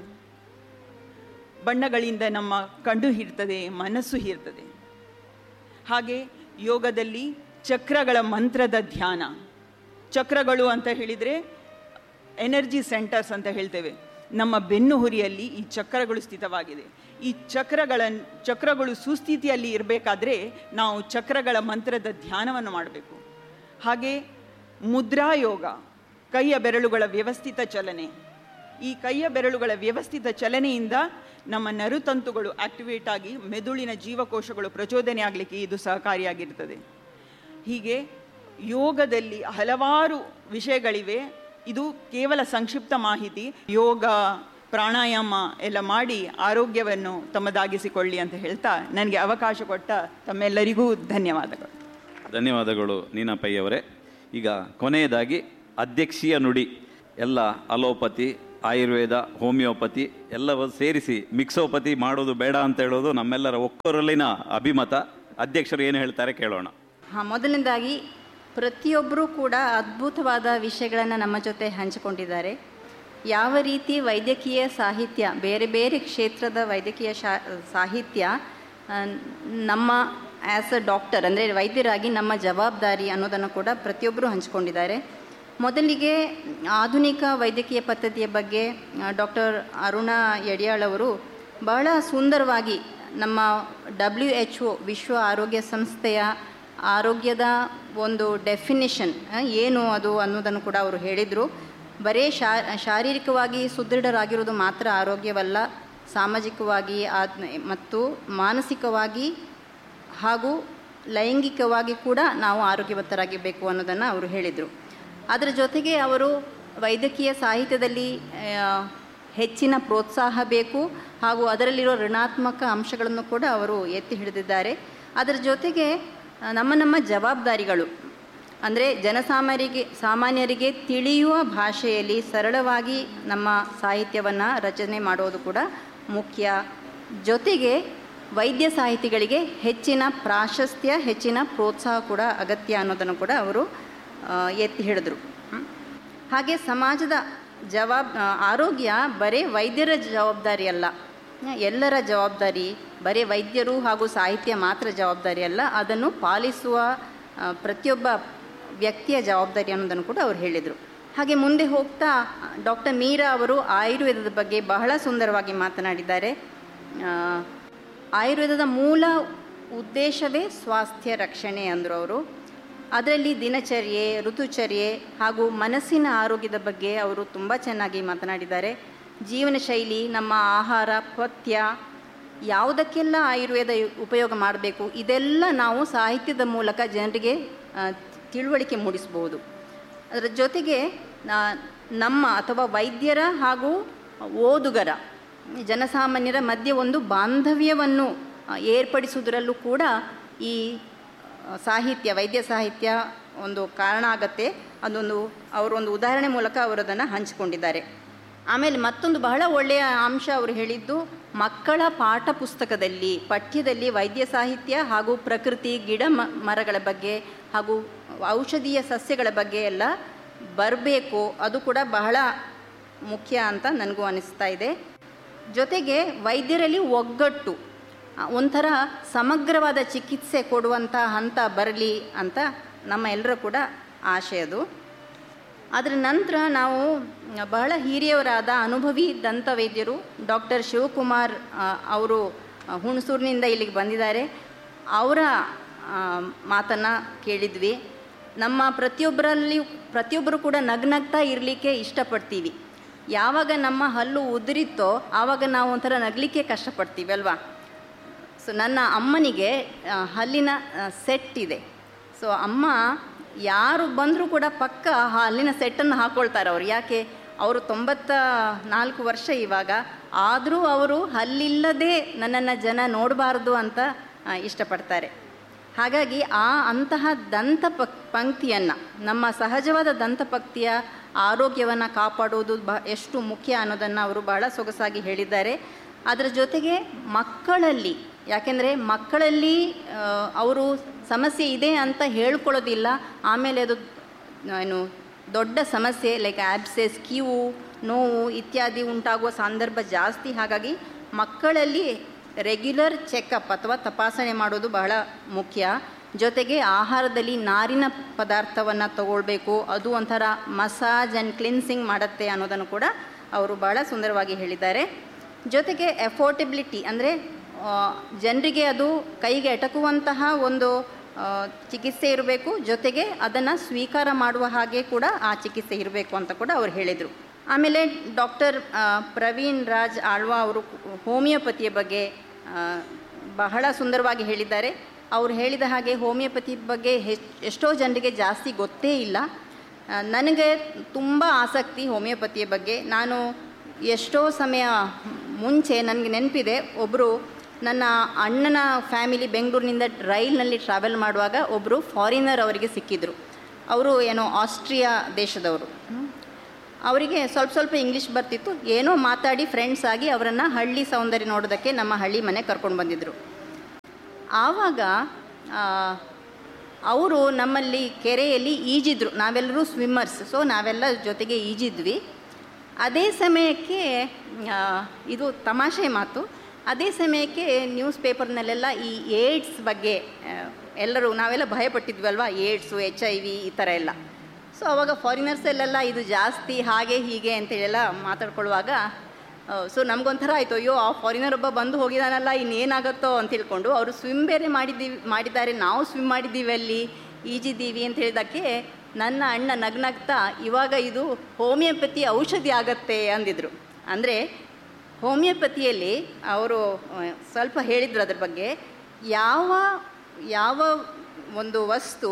ಬಣ್ಣಗಳಿಂದ ನಮ್ಮ ಕಣ್ಣು ಹೀರ್ತದೆ ಮನಸ್ಸು ಹೀರ್ತದೆ ಹಾಗೆ ಯೋಗದಲ್ಲಿ ಚಕ್ರಗಳ ಮಂತ್ರದ ಧ್ಯಾನ ಚಕ್ರಗಳು ಅಂತ ಹೇಳಿದರೆ ಎನರ್ಜಿ ಸೆಂಟರ್ಸ್ ಅಂತ ಹೇಳ್ತೇವೆ ನಮ್ಮ ಬೆನ್ನು ಹುರಿಯಲ್ಲಿ ಈ ಚಕ್ರಗಳು ಸ್ಥಿತವಾಗಿದೆ ಈ ಚಕ್ರಗಳ ಚಕ್ರಗಳು ಸುಸ್ಥಿತಿಯಲ್ಲಿ ಇರಬೇಕಾದ್ರೆ ನಾವು ಚಕ್ರಗಳ ಮಂತ್ರದ ಧ್ಯಾನವನ್ನು ಮಾಡಬೇಕು ಹಾಗೆ ಮುದ್ರಾ ಯೋಗ ಕೈಯ ಬೆರಳುಗಳ ವ್ಯವಸ್ಥಿತ ಚಲನೆ ಈ ಕೈಯ ಬೆರಳುಗಳ ವ್ಯವಸ್ಥಿತ ಚಲನೆಯಿಂದ ನಮ್ಮ ನರುತಂತುಗಳು ಆಕ್ಟಿವೇಟ್ ಆಗಿ ಮೆದುಳಿನ ಜೀವಕೋಶಗಳು ಪ್ರಚೋದನೆ ಆಗಲಿಕ್ಕೆ ಇದು ಸಹಕಾರಿಯಾಗಿರ್ತದೆ ಹೀಗೆ ಯೋಗದಲ್ಲಿ ಹಲವಾರು ವಿಷಯಗಳಿವೆ ಇದು ಕೇವಲ ಸಂಕ್ಷಿಪ್ತ ಮಾಹಿತಿ ಯೋಗ ಪ್ರಾಣಾಯಾಮ ಎಲ್ಲ ಮಾಡಿ ಆರೋಗ್ಯವನ್ನು ತಮ್ಮದಾಗಿಸಿಕೊಳ್ಳಿ ಅಂತ ಹೇಳ್ತಾ ನನಗೆ ಅವಕಾಶ ಕೊಟ್ಟ ತಮ್ಮೆಲ್ಲರಿಗೂ ಧನ್ಯವಾದಗಳು ಧನ್ಯವಾದಗಳು ನೀನಾ ಪೈ ಅವರೇ ಈಗ ಕೊನೆಯದಾಗಿ ಅಧ್ಯಕ್ಷೀಯ ನುಡಿ ಎಲ್ಲ ಅಲೋಪತಿ ಆಯುರ್ವೇದ ಹೋಮಿಯೋಪತಿ ಎಲ್ಲವೂ ಸೇರಿಸಿ ಮಿಕ್ಸೋಪತಿ ಮಾಡೋದು ಬೇಡ ಅಂತ ಹೇಳೋದು ನಮ್ಮೆಲ್ಲರ ಒಕ್ಕೊರಲಿನ ಅಭಿಮತ ಅಧ್ಯಕ್ಷರು ಏನು ಹೇಳ್ತಾರೆ ಕೇಳೋಣ ಹಾಂ ಮೊದಲನೇದಾಗಿ ಪ್ರತಿಯೊಬ್ಬರೂ ಕೂಡ ಅದ್ಭುತವಾದ ವಿಷಯಗಳನ್ನು ನಮ್ಮ ಜೊತೆ ಹಂಚಿಕೊಂಡಿದ್ದಾರೆ ಯಾವ ರೀತಿ ವೈದ್ಯಕೀಯ ಸಾಹಿತ್ಯ ಬೇರೆ ಬೇರೆ ಕ್ಷೇತ್ರದ ವೈದ್ಯಕೀಯ ಶಾ ಸಾಹಿತ್ಯ ಆ, ನಮ್ಮ ಆ್ಯಸ್ ಅ ಡಾಕ್ಟರ್ ಅಂದರೆ ವೈದ್ಯರಾಗಿ ನಮ್ಮ ಜವಾಬ್ದಾರಿ ಅನ್ನೋದನ್ನು ಕೂಡ ಪ್ರತಿಯೊಬ್ಬರು ಹಂಚಿಕೊಂಡಿದ್ದಾರೆ ಮೊದಲಿಗೆ ಆಧುನಿಕ ವೈದ್ಯಕೀಯ ಪದ್ಧತಿಯ ಬಗ್ಗೆ ಡಾಕ್ಟರ್ ಅರುಣಾ ಯಡಿಯಾಳ್ ಅವರು ಬಹಳ ಸುಂದರವಾಗಿ ನಮ್ಮ ಡಬ್ಲ್ಯೂ ಎಚ್ ಒ ವಿಶ್ವ ಆರೋಗ್ಯ ಸಂಸ್ಥೆಯ ಆರೋಗ್ಯದ ಒಂದು ಡೆಫಿನಿಷನ್ ಏನು ಅದು ಅನ್ನೋದನ್ನು ಕೂಡ ಅವರು ಹೇಳಿದರು ಬರೀ ಶಾ ಶಾರೀರಿಕವಾಗಿ ಸುದೃಢರಾಗಿರೋದು ಮಾತ್ರ ಆರೋಗ್ಯವಲ್ಲ ಸಾಮಾಜಿಕವಾಗಿ ಆದ್ ಮತ್ತು ಮಾನಸಿಕವಾಗಿ ಹಾಗೂ ಲೈಂಗಿಕವಾಗಿ ಕೂಡ ನಾವು ಆರೋಗ್ಯವಂತರಾಗಿರಬೇಕು ಅನ್ನೋದನ್ನು ಅವರು ಹೇಳಿದರು ಅದರ ಜೊತೆಗೆ ಅವರು ವೈದ್ಯಕೀಯ ಸಾಹಿತ್ಯದಲ್ಲಿ ಆ, ಹೆಚ್ಚಿನ ಪ್ರೋತ್ಸಾಹ ಬೇಕು ಹಾಗೂ ಅದರಲ್ಲಿರೋ ಋಣಾತ್ಮಕ ಅಂಶಗಳನ್ನು ಕೂಡ ಅವರು ಎತ್ತಿ ಹಿಡಿದಿದ್ದಾರೆ ಅದರ ಜೊತೆಗೆ ಆ, ನಮ್ಮ ನಮ್ಮ ಜವಾಬ್ದಾರಿಗಳು ಅಂದರೆ ಜನಸಾಮಾನ್ಯರಿಗೆ ಸಾಮಾನ್ಯರಿಗೆ ತಿಳಿಯುವ ಭಾಷೆಯಲ್ಲಿ ಸರಳವಾಗಿ ನಮ್ಮ ಸಾಹಿತ್ಯವನ್ನು ರಚನೆ ಮಾಡೋದು ಕೂಡ ಮುಖ್ಯ ಜೊತೆಗೆ ವೈದ್ಯ ಸಾಹಿತಿಗಳಿಗೆ ಹೆಚ್ಚಿನ ಪ್ರಾಶಸ್ತ್ಯ ಹೆಚ್ಚಿನ ಪ್ರೋತ್ಸಾಹ ಕೂಡ ಅಗತ್ಯ ಅನ್ನೋದನ್ನು ಕೂಡ ಅವರು ಆ, ಎತ್ತಿ ಹಿಡಿದ್ರು ಹ್ಮ್. ಹಾಗೆ ಸಮಾಜದ ಜವಾಬ್ ಆ, ಆರೋಗ್ಯ ಬರೀ ವೈದ್ಯರ ಜವಾಬ್ದಾರಿ ಅಲ್ಲ ಎಲ್ಲರ ಜವಾಬ್ದಾರಿ ಬರೀ ವೈದ್ಯರು ಹಾಗೂ ಸಾಹಿತ್ಯ ಮಾತ್ರ ಜವಾಬ್ದಾರಿ ಅಲ್ಲ ಅದನ್ನು ಪಾಲಿಸುವ ಆ, ಪ್ರತಿಯೊಬ್ಬ ವ್ಯಕ್ತಿಯ ಜವಾಬ್ದಾರಿ ಅನ್ನೋದನ್ನು ಕೂಡ ಅವರು ಹೇಳಿದರು ಹಾಗೆ ಮುಂದೆ ಹೋಗ್ತಾ ಡಾಕ್ಟರ್ ಮೀರಾ ಅವರು ಆಯುರ್ವೇದದ ಬಗ್ಗೆ ಬಹಳ ಸುಂದರವಾಗಿ ಮಾತನಾಡಿದ್ದಾರೆ ಆ, ಆಯುರ್ವೇದದ ಮೂಲ ಉದ್ದೇಶವೇ ಸ್ವಾಸ್ಥ್ಯ ರಕ್ಷಣೆ ಅಂದರು ಅವರು ಅದರಲ್ಲಿ ದಿನಚರ್ಯೆ ಋತುಚರ್ಯೆ ಹಾಗೂ ಮನಸ್ಸಿನ ಆರೋಗ್ಯದ ಬಗ್ಗೆ ಅವರು ತುಂಬ ಚೆನ್ನಾಗಿ ಮಾತನಾಡಿದ್ದಾರೆ ಜೀವನ ಶೈಲಿ ನಮ್ಮ ಆಹಾರ ಪಥ್ಯ ಯಾವುದಕ್ಕೆಲ್ಲ ಆಯುರ್ವೇದ ಉಪಯೋಗ ಮಾಡಬೇಕು ಇದೆಲ್ಲ ನಾವು ಸಾಹಿತ್ಯದ ಮೂಲಕ ಜನರಿಗೆ ಆ, ತಿಳುವಳಿಕೆ ಮೂಡಿಸ್ಬೋದು ಅದರ ಜೊತೆಗೆ ನಾ- ನಮ್ಮ ಅಥವಾ ವೈದ್ಯರ ಹಾಗೂ ಓದುಗರ ಜನಸಾಮಾನ್ಯರ ಮಧ್ಯೆ ಒಂದು ಬಾಂಧವ್ಯವನ್ನು ಆ, ಏರ್ಪಡಿಸುವುದರಲ್ಲೂ ಕೂಡ ಈ ಆ, ಸಾಹಿತ್ಯ ವೈದ್ಯ ಸಾಹಿತ್ಯ ಒಂದು ಕಾರಣ ಆಗತ್ತೆ ಅದೊಂದು ಅವರೊಂದು ಉದಾಹರಣೆ ಮೂಲಕ ಅವರು ಅದನ್ನು ಹಂಚಿಕೊಂಡಿದ್ದಾರೆ ಆಮೇಲೆ ಮತ್ತೊಂದು ಬಹಳ ಒಳ್ಳೆಯ ಅಂಶ ಅವರು ಹೇಳಿದ್ದು ಮಕ್ಕಳ ಪಾಠ ಪುಸ್ತಕದಲ್ಲಿ ಪಠ್ಯದಲ್ಲಿ ವೈದ್ಯ ಸಾಹಿತ್ಯ ಹಾಗೂ ಪ್ರಕೃತಿ ಗಿಡ ಮ ಮರಗಳ ಬಗ್ಗೆ ಹಾಗೂ ಔಷಧೀಯ ಸಸ್ಯಗಳ ಬಗ್ಗೆ ಎಲ್ಲ ಬರಬೇಕು ಅದು ಕೂಡ ಬಹಳ ಮುಖ್ಯ ಅಂತ ನನಗೂ ಅನಿಸ್ತಾ ಇದೆ ಜೊತೆಗೆ ವೈದ್ಯರಲ್ಲಿ ಒಗ್ಗಟ್ಟು ಆ, ಒಂಥರ ಸಮಗ್ರವಾದ ಚಿಕಿತ್ಸೆ ಕೊಡುವಂಥ ಹಂತ ಬರಲಿ ಅಂತ ನಮ್ಮ ಎಲ್ಲರ ಕೂಡ ಆಶೆ ಅದು ಅದರ ನಂತರ ನಾವು ಬಹಳ ಹಿರಿಯವರಾದ ಅನುಭವಿ ದಂತವೈದ್ಯರು ಡಾಕ್ಟರ್ ಶಿವಕುಮಾರ್ ಆ, ಅವರು ಆ, ಹುಣಸೂರಿನಿಂದ ಇಲ್ಲಿಗೆ ಬಂದಿದ್ದಾರೆ ಅವರ ಮಾತನ್ನು ಕೇಳಿದ್ವಿ ನಮ್ಮ ಪ್ರತಿಯೊಬ್ಬರಲ್ಲಿ ಪ್ರತಿಯೊಬ್ಬರು ಕೂಡ ನಗ್ನಗ್ತಾ ಇರಲಿಕ್ಕೆ ಇಷ್ಟಪಡ್ತೀವಿ ಯಾವಾಗ ನಮ್ಮ ಹಲ್ಲು ಉದುರಿತ್ತೋ ಆವಾಗ ನಾವು ಒಂಥರ ನಗಲಿಕ್ಕೆ ಕಷ್ಟಪಡ್ತೀವಿ ಅಲ್ವಾ ಸೊ ನನ್ನ ಅಮ್ಮನಿಗೆ ಆ, ಹಲ್ಲಿನ ಸೆಟ್ ಇದೆ ಸೊ ಅಮ್ಮ ಯಾರು ಬಂದರೂ ಕೂಡ ಪಕ್ಕ ಆ ಹಲ್ಲಿನ ಸೆಟ್ಟನ್ನು ಹಾಕ್ಕೊಳ್ತಾರೆ ಅವರು ಯಾಕೆ ಅವರು ತೊಂಬತ್ತ ನಾಲ್ಕು ವರ್ಷ ಇವಾಗ ಆದರೂ ಅವರು ಹಲ್ಲಿಲ್ಲದೆ ನನ್ನನ್ನು ಜನ ನೋಡಬಾರ್ದು ಅಂತ ಆ, ಇಷ್ಟಪಡ್ತಾರೆ ಹಾಗಾಗಿ ಆ ಅಂತಹ ದಂತ ಪಕ್ ಪಂಕ್ತಿಯನ್ನು ನಮ್ಮ ಸಹಜವಾದ ದಂತಪಂಕ್ತಿಯ ಆರೋಗ್ಯವನ್ನು ಕಾಪಾಡುವುದು ಬ ಎಷ್ಟು ಮುಖ್ಯ ಅನ್ನೋದನ್ನು ಅವರು ಬಹಳ ಸೊಗಸಾಗಿ ಹೇಳಿದ್ದಾರೆ ಅದರ ಜೊತೆಗೆ ಮಕ್ಕಳಲ್ಲಿ ಯಾಕೆಂದರೆ ಮಕ್ಕಳಲ್ಲಿ ಆ, ಅವರು ಸಮಸ್ಯೆ ಇದೆ ಅಂತ ಹೇಳ್ಕೊಳ್ಳೋದಿಲ್ಲ ಆಮೇಲೆ ಅದು ಏನು ದೊಡ್ಡ ಸಮಸ್ಯೆ ಲೈಕ್ ಆಬ್ಸೆಸ್ ಕಿವು ನೋವು ಇತ್ಯಾದಿ ಉಂಟಾಗುವ ಸಂದರ್ಭ ಜಾಸ್ತಿ ಹಾಗಾಗಿ ಮಕ್ಕಳಲ್ಲಿ ರೆಗ್ಯುಲರ್ ಚೆಕಪ್ ಅಥವಾ ತಪಾಸಣೆ ಮಾಡೋದು ಬಹಳ ಮುಖ್ಯ ಜೊತೆಗೆ ಆಹಾರದಲ್ಲಿ ನಾರಿನ ಪದಾರ್ಥವನ್ನು ತಗೊಳ್ಬೇಕು ಅದು ಒಂಥರ ಮಸಾಜ್ ಆ್ಯಂಡ್ ಕ್ಲಿನ್ಸಿಂಗ್ ಮಾಡುತ್ತೆ ಅನ್ನೋದನ್ನು ಕೂಡ ಅವರು ಬಹಳ ಸುಂದರವಾಗಿ ಹೇಳಿದ್ದಾರೆ ಜೊತೆಗೆ ಎಫೋರ್ಟಬಿಲಿಟಿ ಅಂದರೆ ಜನರಿಗೆ ಅದು ಕೈಗೆ ಎಟಕುವಂತಹ ಒಂದು ಆ, ಚಿಕಿತ್ಸೆ ಇರಬೇಕು ಜೊತೆಗೆ ಅದನ್ನು ಸ್ವೀಕಾರ ಮಾಡುವ ಹಾಗೆ ಕೂಡ ಆ ಚಿಕಿತ್ಸೆ ಇರಬೇಕು ಅಂತ ಕೂಡ ಅವರು ಹೇಳಿದರು ಆಮೇಲೆ ಡಾಕ್ಟರ್ ಪ್ರವೀಣ್ ರಾಜ್ ಆಳ್ವಾ ಅವರು ಹೋಮಿಯೋಪತಿಯ ಬಗ್ಗೆ ಆ, ಬಹಳ ಸುಂದರವಾಗಿ ಹೇಳಿದ್ದಾರೆ ಅವರು ಹೇಳಿದ ಹಾಗೆ ಹೋಮಿಯೋಪತಿ ಬಗ್ಗೆ ಹೆಚ್ ಎಷ್ಟೋ ಜನರಿಗೆ ಜಾಸ್ತಿ ಗೊತ್ತೇ ಇಲ್ಲ ಆ, ನನಗೆ ತುಂಬ ಆಸಕ್ತಿ ಹೋಮಿಯೋಪತಿಯ ಬಗ್ಗೆ ನಾನು ಎಷ್ಟೋ ಸಮಯ ಮುಂಚೆ ನನಗೆ ನೆನಪಿದೆ ಒಬ್ಬರು ನನ್ನ ಅಣ್ಣನ ಫ್ಯಾಮಿಲಿ ಬೆಂಗಳೂರಿನಿಂದ ರೈಲ್ನಲ್ಲಿ ಟ್ರಾವೆಲ್ ಮಾಡುವಾಗ ಒಬ್ಬರು ಫಾರಿನರ್ ಅವರಿಗೆ ಸಿಕ್ಕಿದ್ರು ಅವರು ಏನೋ ಆಸ್ಟ್ರಿಯಾ ದೇಶದವರು ಹ್ಮ್. ಅವರಿಗೆ ಸ್ವಲ್ಪ ಸ್ವಲ್ಪ ಇಂಗ್ಲೀಷ್ ಬರ್ತಿತ್ತು ಏನೋ ಮಾತಾಡಿ ಫ್ರೆಂಡ್ಸ್ ಆಗಿ ಅವರನ್ನು ಹಳ್ಳಿ ಸೌಂದರ್ಯ ನೋಡೋದಕ್ಕೆ ನಮ್ಮ ಹಳ್ಳಿ ಮನೆ ಕರ್ಕೊಂಡು ಬಂದಿದ್ದರು ಆವಾಗ ಅವರು ನಮ್ಮಲ್ಲಿ ಕೆರೆಯಲ್ಲಿ ಈಜಿದ್ರು ನಾವೆಲ್ಲರೂ ಸ್ವಿಮ್ಮರ್ಸ್ ಸೊ ನಾವೆಲ್ಲ ಜೊತೆಗೆ ಈಜಿದ್ವಿ ಅದೇ ಸಮಯಕ್ಕೆ ಆ, ಇದು ತಮಾಷೆ ಮಾತು ಅದೇ ಸಮಯಕ್ಕೆ ನ್ಯೂಸ್ ಪೇಪರ್ನಲ್ಲೆಲ್ಲ ಈ ಏಡ್ಸ್ ಬಗ್ಗೆ ಆ, ಎಲ್ಲರೂ ನಾವೆಲ್ಲ ಭಯಪಟ್ಟಿದ್ವಲ್ವಾ ಏಡ್ಸು ಎಚ್ ಐ ವಿ ಈ ಥರ ಎಲ್ಲ ಸೊ ಅವಾಗ ಫಾರಿನರ್ಸಲ್ಲೆಲ್ಲ ಇದು ಜಾಸ್ತಿ ಹಾಗೆ ಹೀಗೆ ಅಂತೇಳೆಲ್ಲ ಮಾತಾಡ್ಕೊಳ್ಳುವಾಗ ಸೊ ನಮಗೊಂಥರ ಆಯಿತು ಅಯ್ಯೋ ಆ ಫಾರಿನರ್ ಒಬ್ಬ ಬಂದು ಹೋಗಿದಾನಲ್ಲ ಇನ್ನೇನಾಗುತ್ತೋ ಅಂತ ತಿಳ್ಕೊಂಡು ಅವರು ಸ್ವಿಮ್ ಬೇರೆ ಮಾಡಿದ್ದೀವಿ ಮಾಡಿದ್ದಾರೆ ನಾವು ಸ್ವಿಮ್ ಮಾಡಿದ್ದೀವಿ ಅಲ್ಲಿ ಈಜಿದ್ದೀವಿ ಅಂತ ಹೇಳಿದ್ದಕ್ಕೆ ನನ್ನ ಅಣ್ಣ ನಗ್ನಗ್ತಾ ಇವಾಗ ಇದು ಹೋಮಿಯೋಪತಿ ಔಷಧಿ ಆಗತ್ತೆ ಅಂದಿದ್ರು ಅಂದರೆ ಹೋಮಿಯೋಪತಿಯಲ್ಲಿ ಅವರು ಆ, ಸ್ವಲ್ಪ ಹೇಳಿದ್ರು ಅದ್ರ ಬಗ್ಗೆ ಯಾವ ಯಾವ ಒಂದು ವಸ್ತು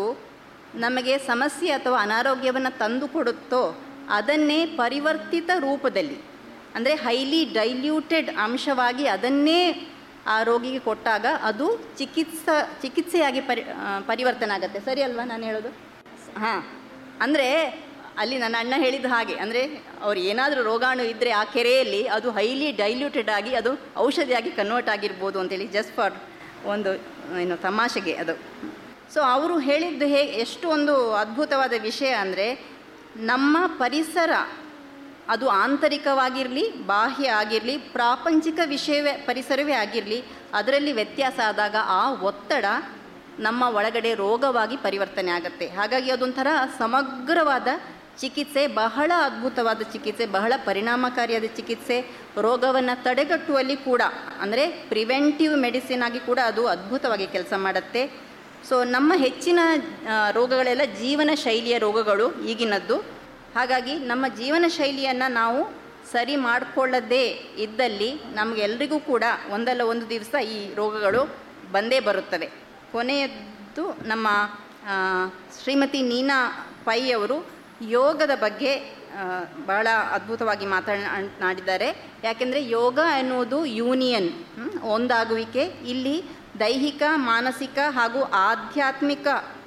ನಮಗೆ ಸಮಸ್ಯೆ ಅಥವಾ ಅನಾರೋಗ್ಯವನ್ನು ತಂದು ಕೊಡುತ್ತೋ ಅದನ್ನೇ ಪರಿವರ್ತಿತ ರೂಪದಲ್ಲಿ ಅಂದರೆ ಹೈಲಿ ಡೈಲ್ಯೂಟೆಡ್ ಅಂಶವಾಗಿ ಅದನ್ನೇ ಆ ರೋಗಿಗೆ ಕೊಟ್ಟಾಗ ಅದು ಚಿಕಿತ್ಸಾ ಚಿಕಿತ್ಸೆಯಾಗಿ ಪರಿ ಆ, ಪರಿವರ್ತನೆ ಆಗುತ್ತೆ ಸರಿ ಅಲ್ವಾ ನಾನು ಹೇಳೋದು ಹಾಂ ಅಂದರೆ ಅಲ್ಲಿ ನನ್ನ ಅಣ್ಣ ಹೇಳಿದ ಹಾಗೆ ಅಂದರೆ ಅವ್ರು ಏನಾದರೂ ರೋಗಾಣು ಇದ್ದರೆ ಆ ಕೆರೆಯಲ್ಲಿ ಅದು ಹೈಲಿ ಡೈಲ್ಯೂಟೆಡ್ ಆಗಿ ಅದು ಔಷಧಿಯಾಗಿ ಕನ್ವರ್ಟ್ ಆಗಿರ್ಬೋದು ಅಂತೇಳಿ ಜಸ್ಟ್ ಫಾರ್ ಒಂದು ಏನು ತಮಾಷೆಗೆ ಅದು ಸೊ ಅವರು ಹೇಳಿದ್ದು ಹೇ ಎಷ್ಟು ಒಂದು ಅದ್ಭುತವಾದ ವಿಷಯ ಅಂದರೆ ನಮ್ಮ ಪರಿಸರ ಅದು ಆಂತರಿಕವಾಗಿರಲಿ ಬಾಹ್ಯ ಆಗಿರಲಿ ಪ್ರಾಪಂಚಿಕ ವಿಷಯವೇ ಪರಿಸರವೇ ಆಗಿರಲಿ ಅದರಲ್ಲಿ ವ್ಯತ್ಯಾಸ ಆದಾಗ ಆ ಒತ್ತಡ ನಮ್ಮ ಒಳಗಡೆ ರೋಗವಾಗಿ ಪರಿವರ್ತನೆ ಆಗುತ್ತೆ ಹಾಗಾಗಿ ಅದೊಂಥರ ಸಮಗ್ರವಾದ ಚಿಕಿತ್ಸೆ ಬಹಳ ಅದ್ಭುತವಾದ ಚಿಕಿತ್ಸೆ ಬಹಳ ಪರಿಣಾಮಕಾರಿಯಾದ ಚಿಕಿತ್ಸೆ ರೋಗವನ್ನು ತಡೆಗಟ್ಟುವಲ್ಲಿ ಕೂಡ ಅಂದರೆ ಪ್ರಿವೆಂಟಿವ್ ಮೆಡಿಸಿನ್ ಆಗಿ ಕೂಡ ಅದು ಅದ್ಭುತವಾಗಿ ಕೆಲಸ ಮಾಡುತ್ತೆ ಸೊ ನಮ್ಮ ಹೆಚ್ಚಿನ ಆ, ರೋಗಗಳೆಲ್ಲ ಜೀವನ ಶೈಲಿಯ ರೋಗಗಳು ಈಗಿನದ್ದು ಹಾಗಾಗಿ ನಮ್ಮ ಜೀವನ ಶೈಲಿಯನ್ನು ನಾವು ಸರಿ ಮಾಡಿಕೊಳ್ಳದೇ ಇದ್ದಲ್ಲಿ ನಮಗೆಲ್ರಿಗೂ ಕೂಡ ಒಂದಲ್ಲ ಒಂದು ದಿವಸ ಈ ರೋಗಗಳು ಬಂದೇ ಬರುತ್ತವೆ ಕೊನೆಯದ್ದು ನಮ್ಮ ಆ, ಶ್ರೀಮತಿ ನೀನಾ ಪೈ ಅವರು ಯೋಗದ ಬಗ್ಗೆ ಆ, ಬಹಳ ಅದ್ಭುತವಾಗಿ ಮಾತನಾಡಿದ್ದಾರೆ ಯಾಕೆಂದರೆ ಯೋಗ ಎನ್ನುವುದು ಯೂನಿಯನ್ ಹ್ಮ್, ಒಂದಾಗುವಿಕೆ ಇಲ್ಲಿ ದೈಹಿಕ ಮಾನಸಿಕ ಹಾಗೂ ಆಧ್ಯಾತ್ಮಿಕ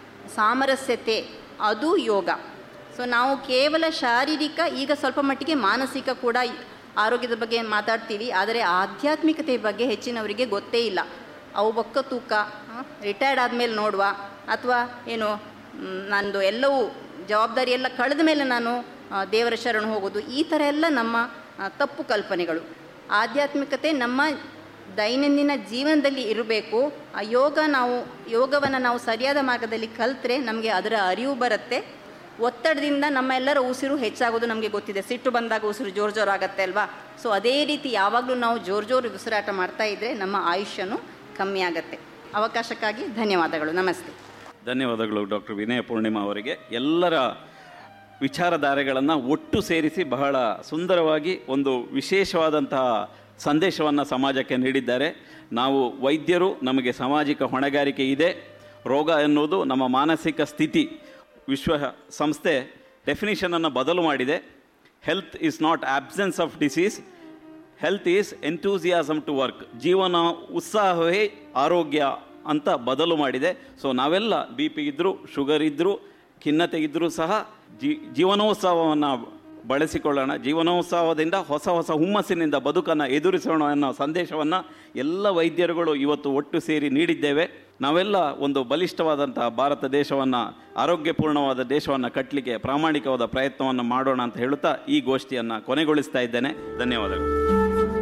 ಸಾಮರಸ್ಯತೆ ಅದು ಯೋಗ ಸೊ ನಾವು ಕೇವಲ ಶಾರೀರಿಕ ಈಗ ಸ್ವಲ್ಪ ಮಟ್ಟಿಗೆ ಮಾನಸಿಕ ಕೂಡ ಆರೋಗ್ಯದ ಬಗ್ಗೆ ಮಾತಾಡ್ತೀವಿ ಆದರೆ ಆಧ್ಯಾತ್ಮಿಕತೆ ಬಗ್ಗೆ ಹೆಚ್ಚಿನವರಿಗೆ ಗೊತ್ತೇ ಇಲ್ಲ ಅವು ಬೊಕ್ಕ ತೂಕ ರಿಟೈರ್ಡ್ ಆದಮೇಲೆ ನೋಡುವ ಅಥವಾ ಏನು ಮ್, ನಂದು ಎಲ್ಲವೂ ಜವಾಬ್ದಾರಿ ಎಲ್ಲ ಕಳೆದ ಮೇಲೆ ನಾನು ಆ, ದೇವರ ಶರಣು ಹೋಗೋದು ಈ ಥರ ಎಲ್ಲ ನಮ್ಮ ಆ, ತಪ್ಪು ಕಲ್ಪನೆಗಳು ಆಧ್ಯಾತ್ಮಿಕತೆ ನಮ್ಮ ದೈನಂದಿನ ಜೀವನದಲ್ಲಿ ಇರಬೇಕು ಆ ಯೋಗ ನಾವು ಯೋಗವನ್ನು ನಾವು ಸರಿಯಾದ ಮಾರ್ಗದಲ್ಲಿ ಕಲ್ತ್ರೆ ನಮಗೆ ಅದರ ಅರಿವು ಬರುತ್ತೆ ಒತ್ತಡದಿಂದ ನಮ್ಮ ಎಲ್ಲರ ಉಸಿರು ಹೆಚ್ಚಾಗೋದು ನಮಗೆ ಗೊತ್ತಿದೆ ಸಿಟ್ಟು ಬಂದಾಗ ಉಸಿರು ಜೋರು ಜೋರು ಆಗುತ್ತೆ ಅಲ್ವಾ ಸೊ ಅದೇ ರೀತಿ ಯಾವಾಗಲೂ ನಾವು ಜೋರು ಜೋರು ಉಸಿರಾಟ ಮಾಡ್ತಾ ಇದ್ದರೆ ನಮ್ಮ ಆಯುಷ್ಯನೂ ಕಮ್ಮಿ ಆಗುತ್ತೆ ಅವಕಾಶಕ್ಕಾಗಿ ಧನ್ಯವಾದಗಳು ನಮಸ್ತೆ ಧನ್ಯವಾದಗಳು ಡಾಕ್ಟರ್ ವಿನಯ ಪೂರ್ಣಿಮಾ ಅವರಿಗೆ ಎಲ್ಲರ ವಿಚಾರಧಾರೆಗಳನ್ನು ಒಟ್ಟು ಸೇರಿಸಿ ಬಹಳ ಸುಂದರವಾಗಿ ಒಂದು ವಿಶೇಷವಾದಂತಹ ಸಂದೇಶವನ್ನು ಸಮಾಜಕ್ಕೆ ನೀಡಿದ್ದಾರೆ ನಾವು ವೈದ್ಯರು ನಮಗೆ ಸಾಮಾಜಿಕ ಹೊಣೆಗಾರಿಕೆ ಇದೆ ರೋಗ ಎನ್ನುವುದು ನಮ್ಮ ಮಾನಸಿಕ ಸ್ಥಿತಿ ವಿಶ್ವ ಸಂಸ್ಥೆ ಡೆಫಿನಿಷನನ್ನು ಬದಲು ಮಾಡಿದೆ health is not absence of disease health is enthusiasm to work ಜೀವನ ಉತ್ಸಾಹವೇ ಆರೋಗ್ಯ ಅಂತ ಬದಲು ಮಾಡಿದೆ ಸೊ ನಾವೆಲ್ಲ ಬಿ ಪಿ ಇದ್ದರೂ ಶುಗರ್ ಇದ್ದರೂ ಖಿನ್ನತೆ ಇದ್ದರೂ ಸಹ ಜೀ ಜೀವನೋತ್ಸವವನ್ನು ಬಳಸಿಕೊಳ್ಳೋಣ ಜೀವನೋತ್ಸವದಿಂದ ಹೊಸ ಹೊಸ ಹುಮ್ಮಸ್ಸಿನಿಂದ ಬದುಕನ್ನು ಎದುರಿಸೋಣ ಅನ್ನೋ ಸಂದೇಶವನ್ನು ಎಲ್ಲ ವೈದ್ಯರುಗಳು ಇವತ್ತು ಒಟ್ಟು ಸೇರಿ ನೀಡಿದ್ದೇವೆ ನಾವೆಲ್ಲ ಒಂದು ಬಲಿಷ್ಠವಾದಂತಹ ಭಾರತ ದೇಶವನ್ನು ಆರೋಗ್ಯಪೂರ್ಣವಾದ ದೇಶವನ್ನು ಕಟ್ಟಲಿಕ್ಕೆ ಪ್ರಾಮಾಣಿಕವಾದ ಪ್ರಯತ್ನವನ್ನು ಮಾಡೋಣ ಅಂತ ಹೇಳುತ್ತಾ ಈ ಗೋಷ್ಠಿಯನ್ನು ಕೊನೆಗೊಳಿಸ್ತಾ ಇದ್ದೇನೆ ಧನ್ಯವಾದಗಳು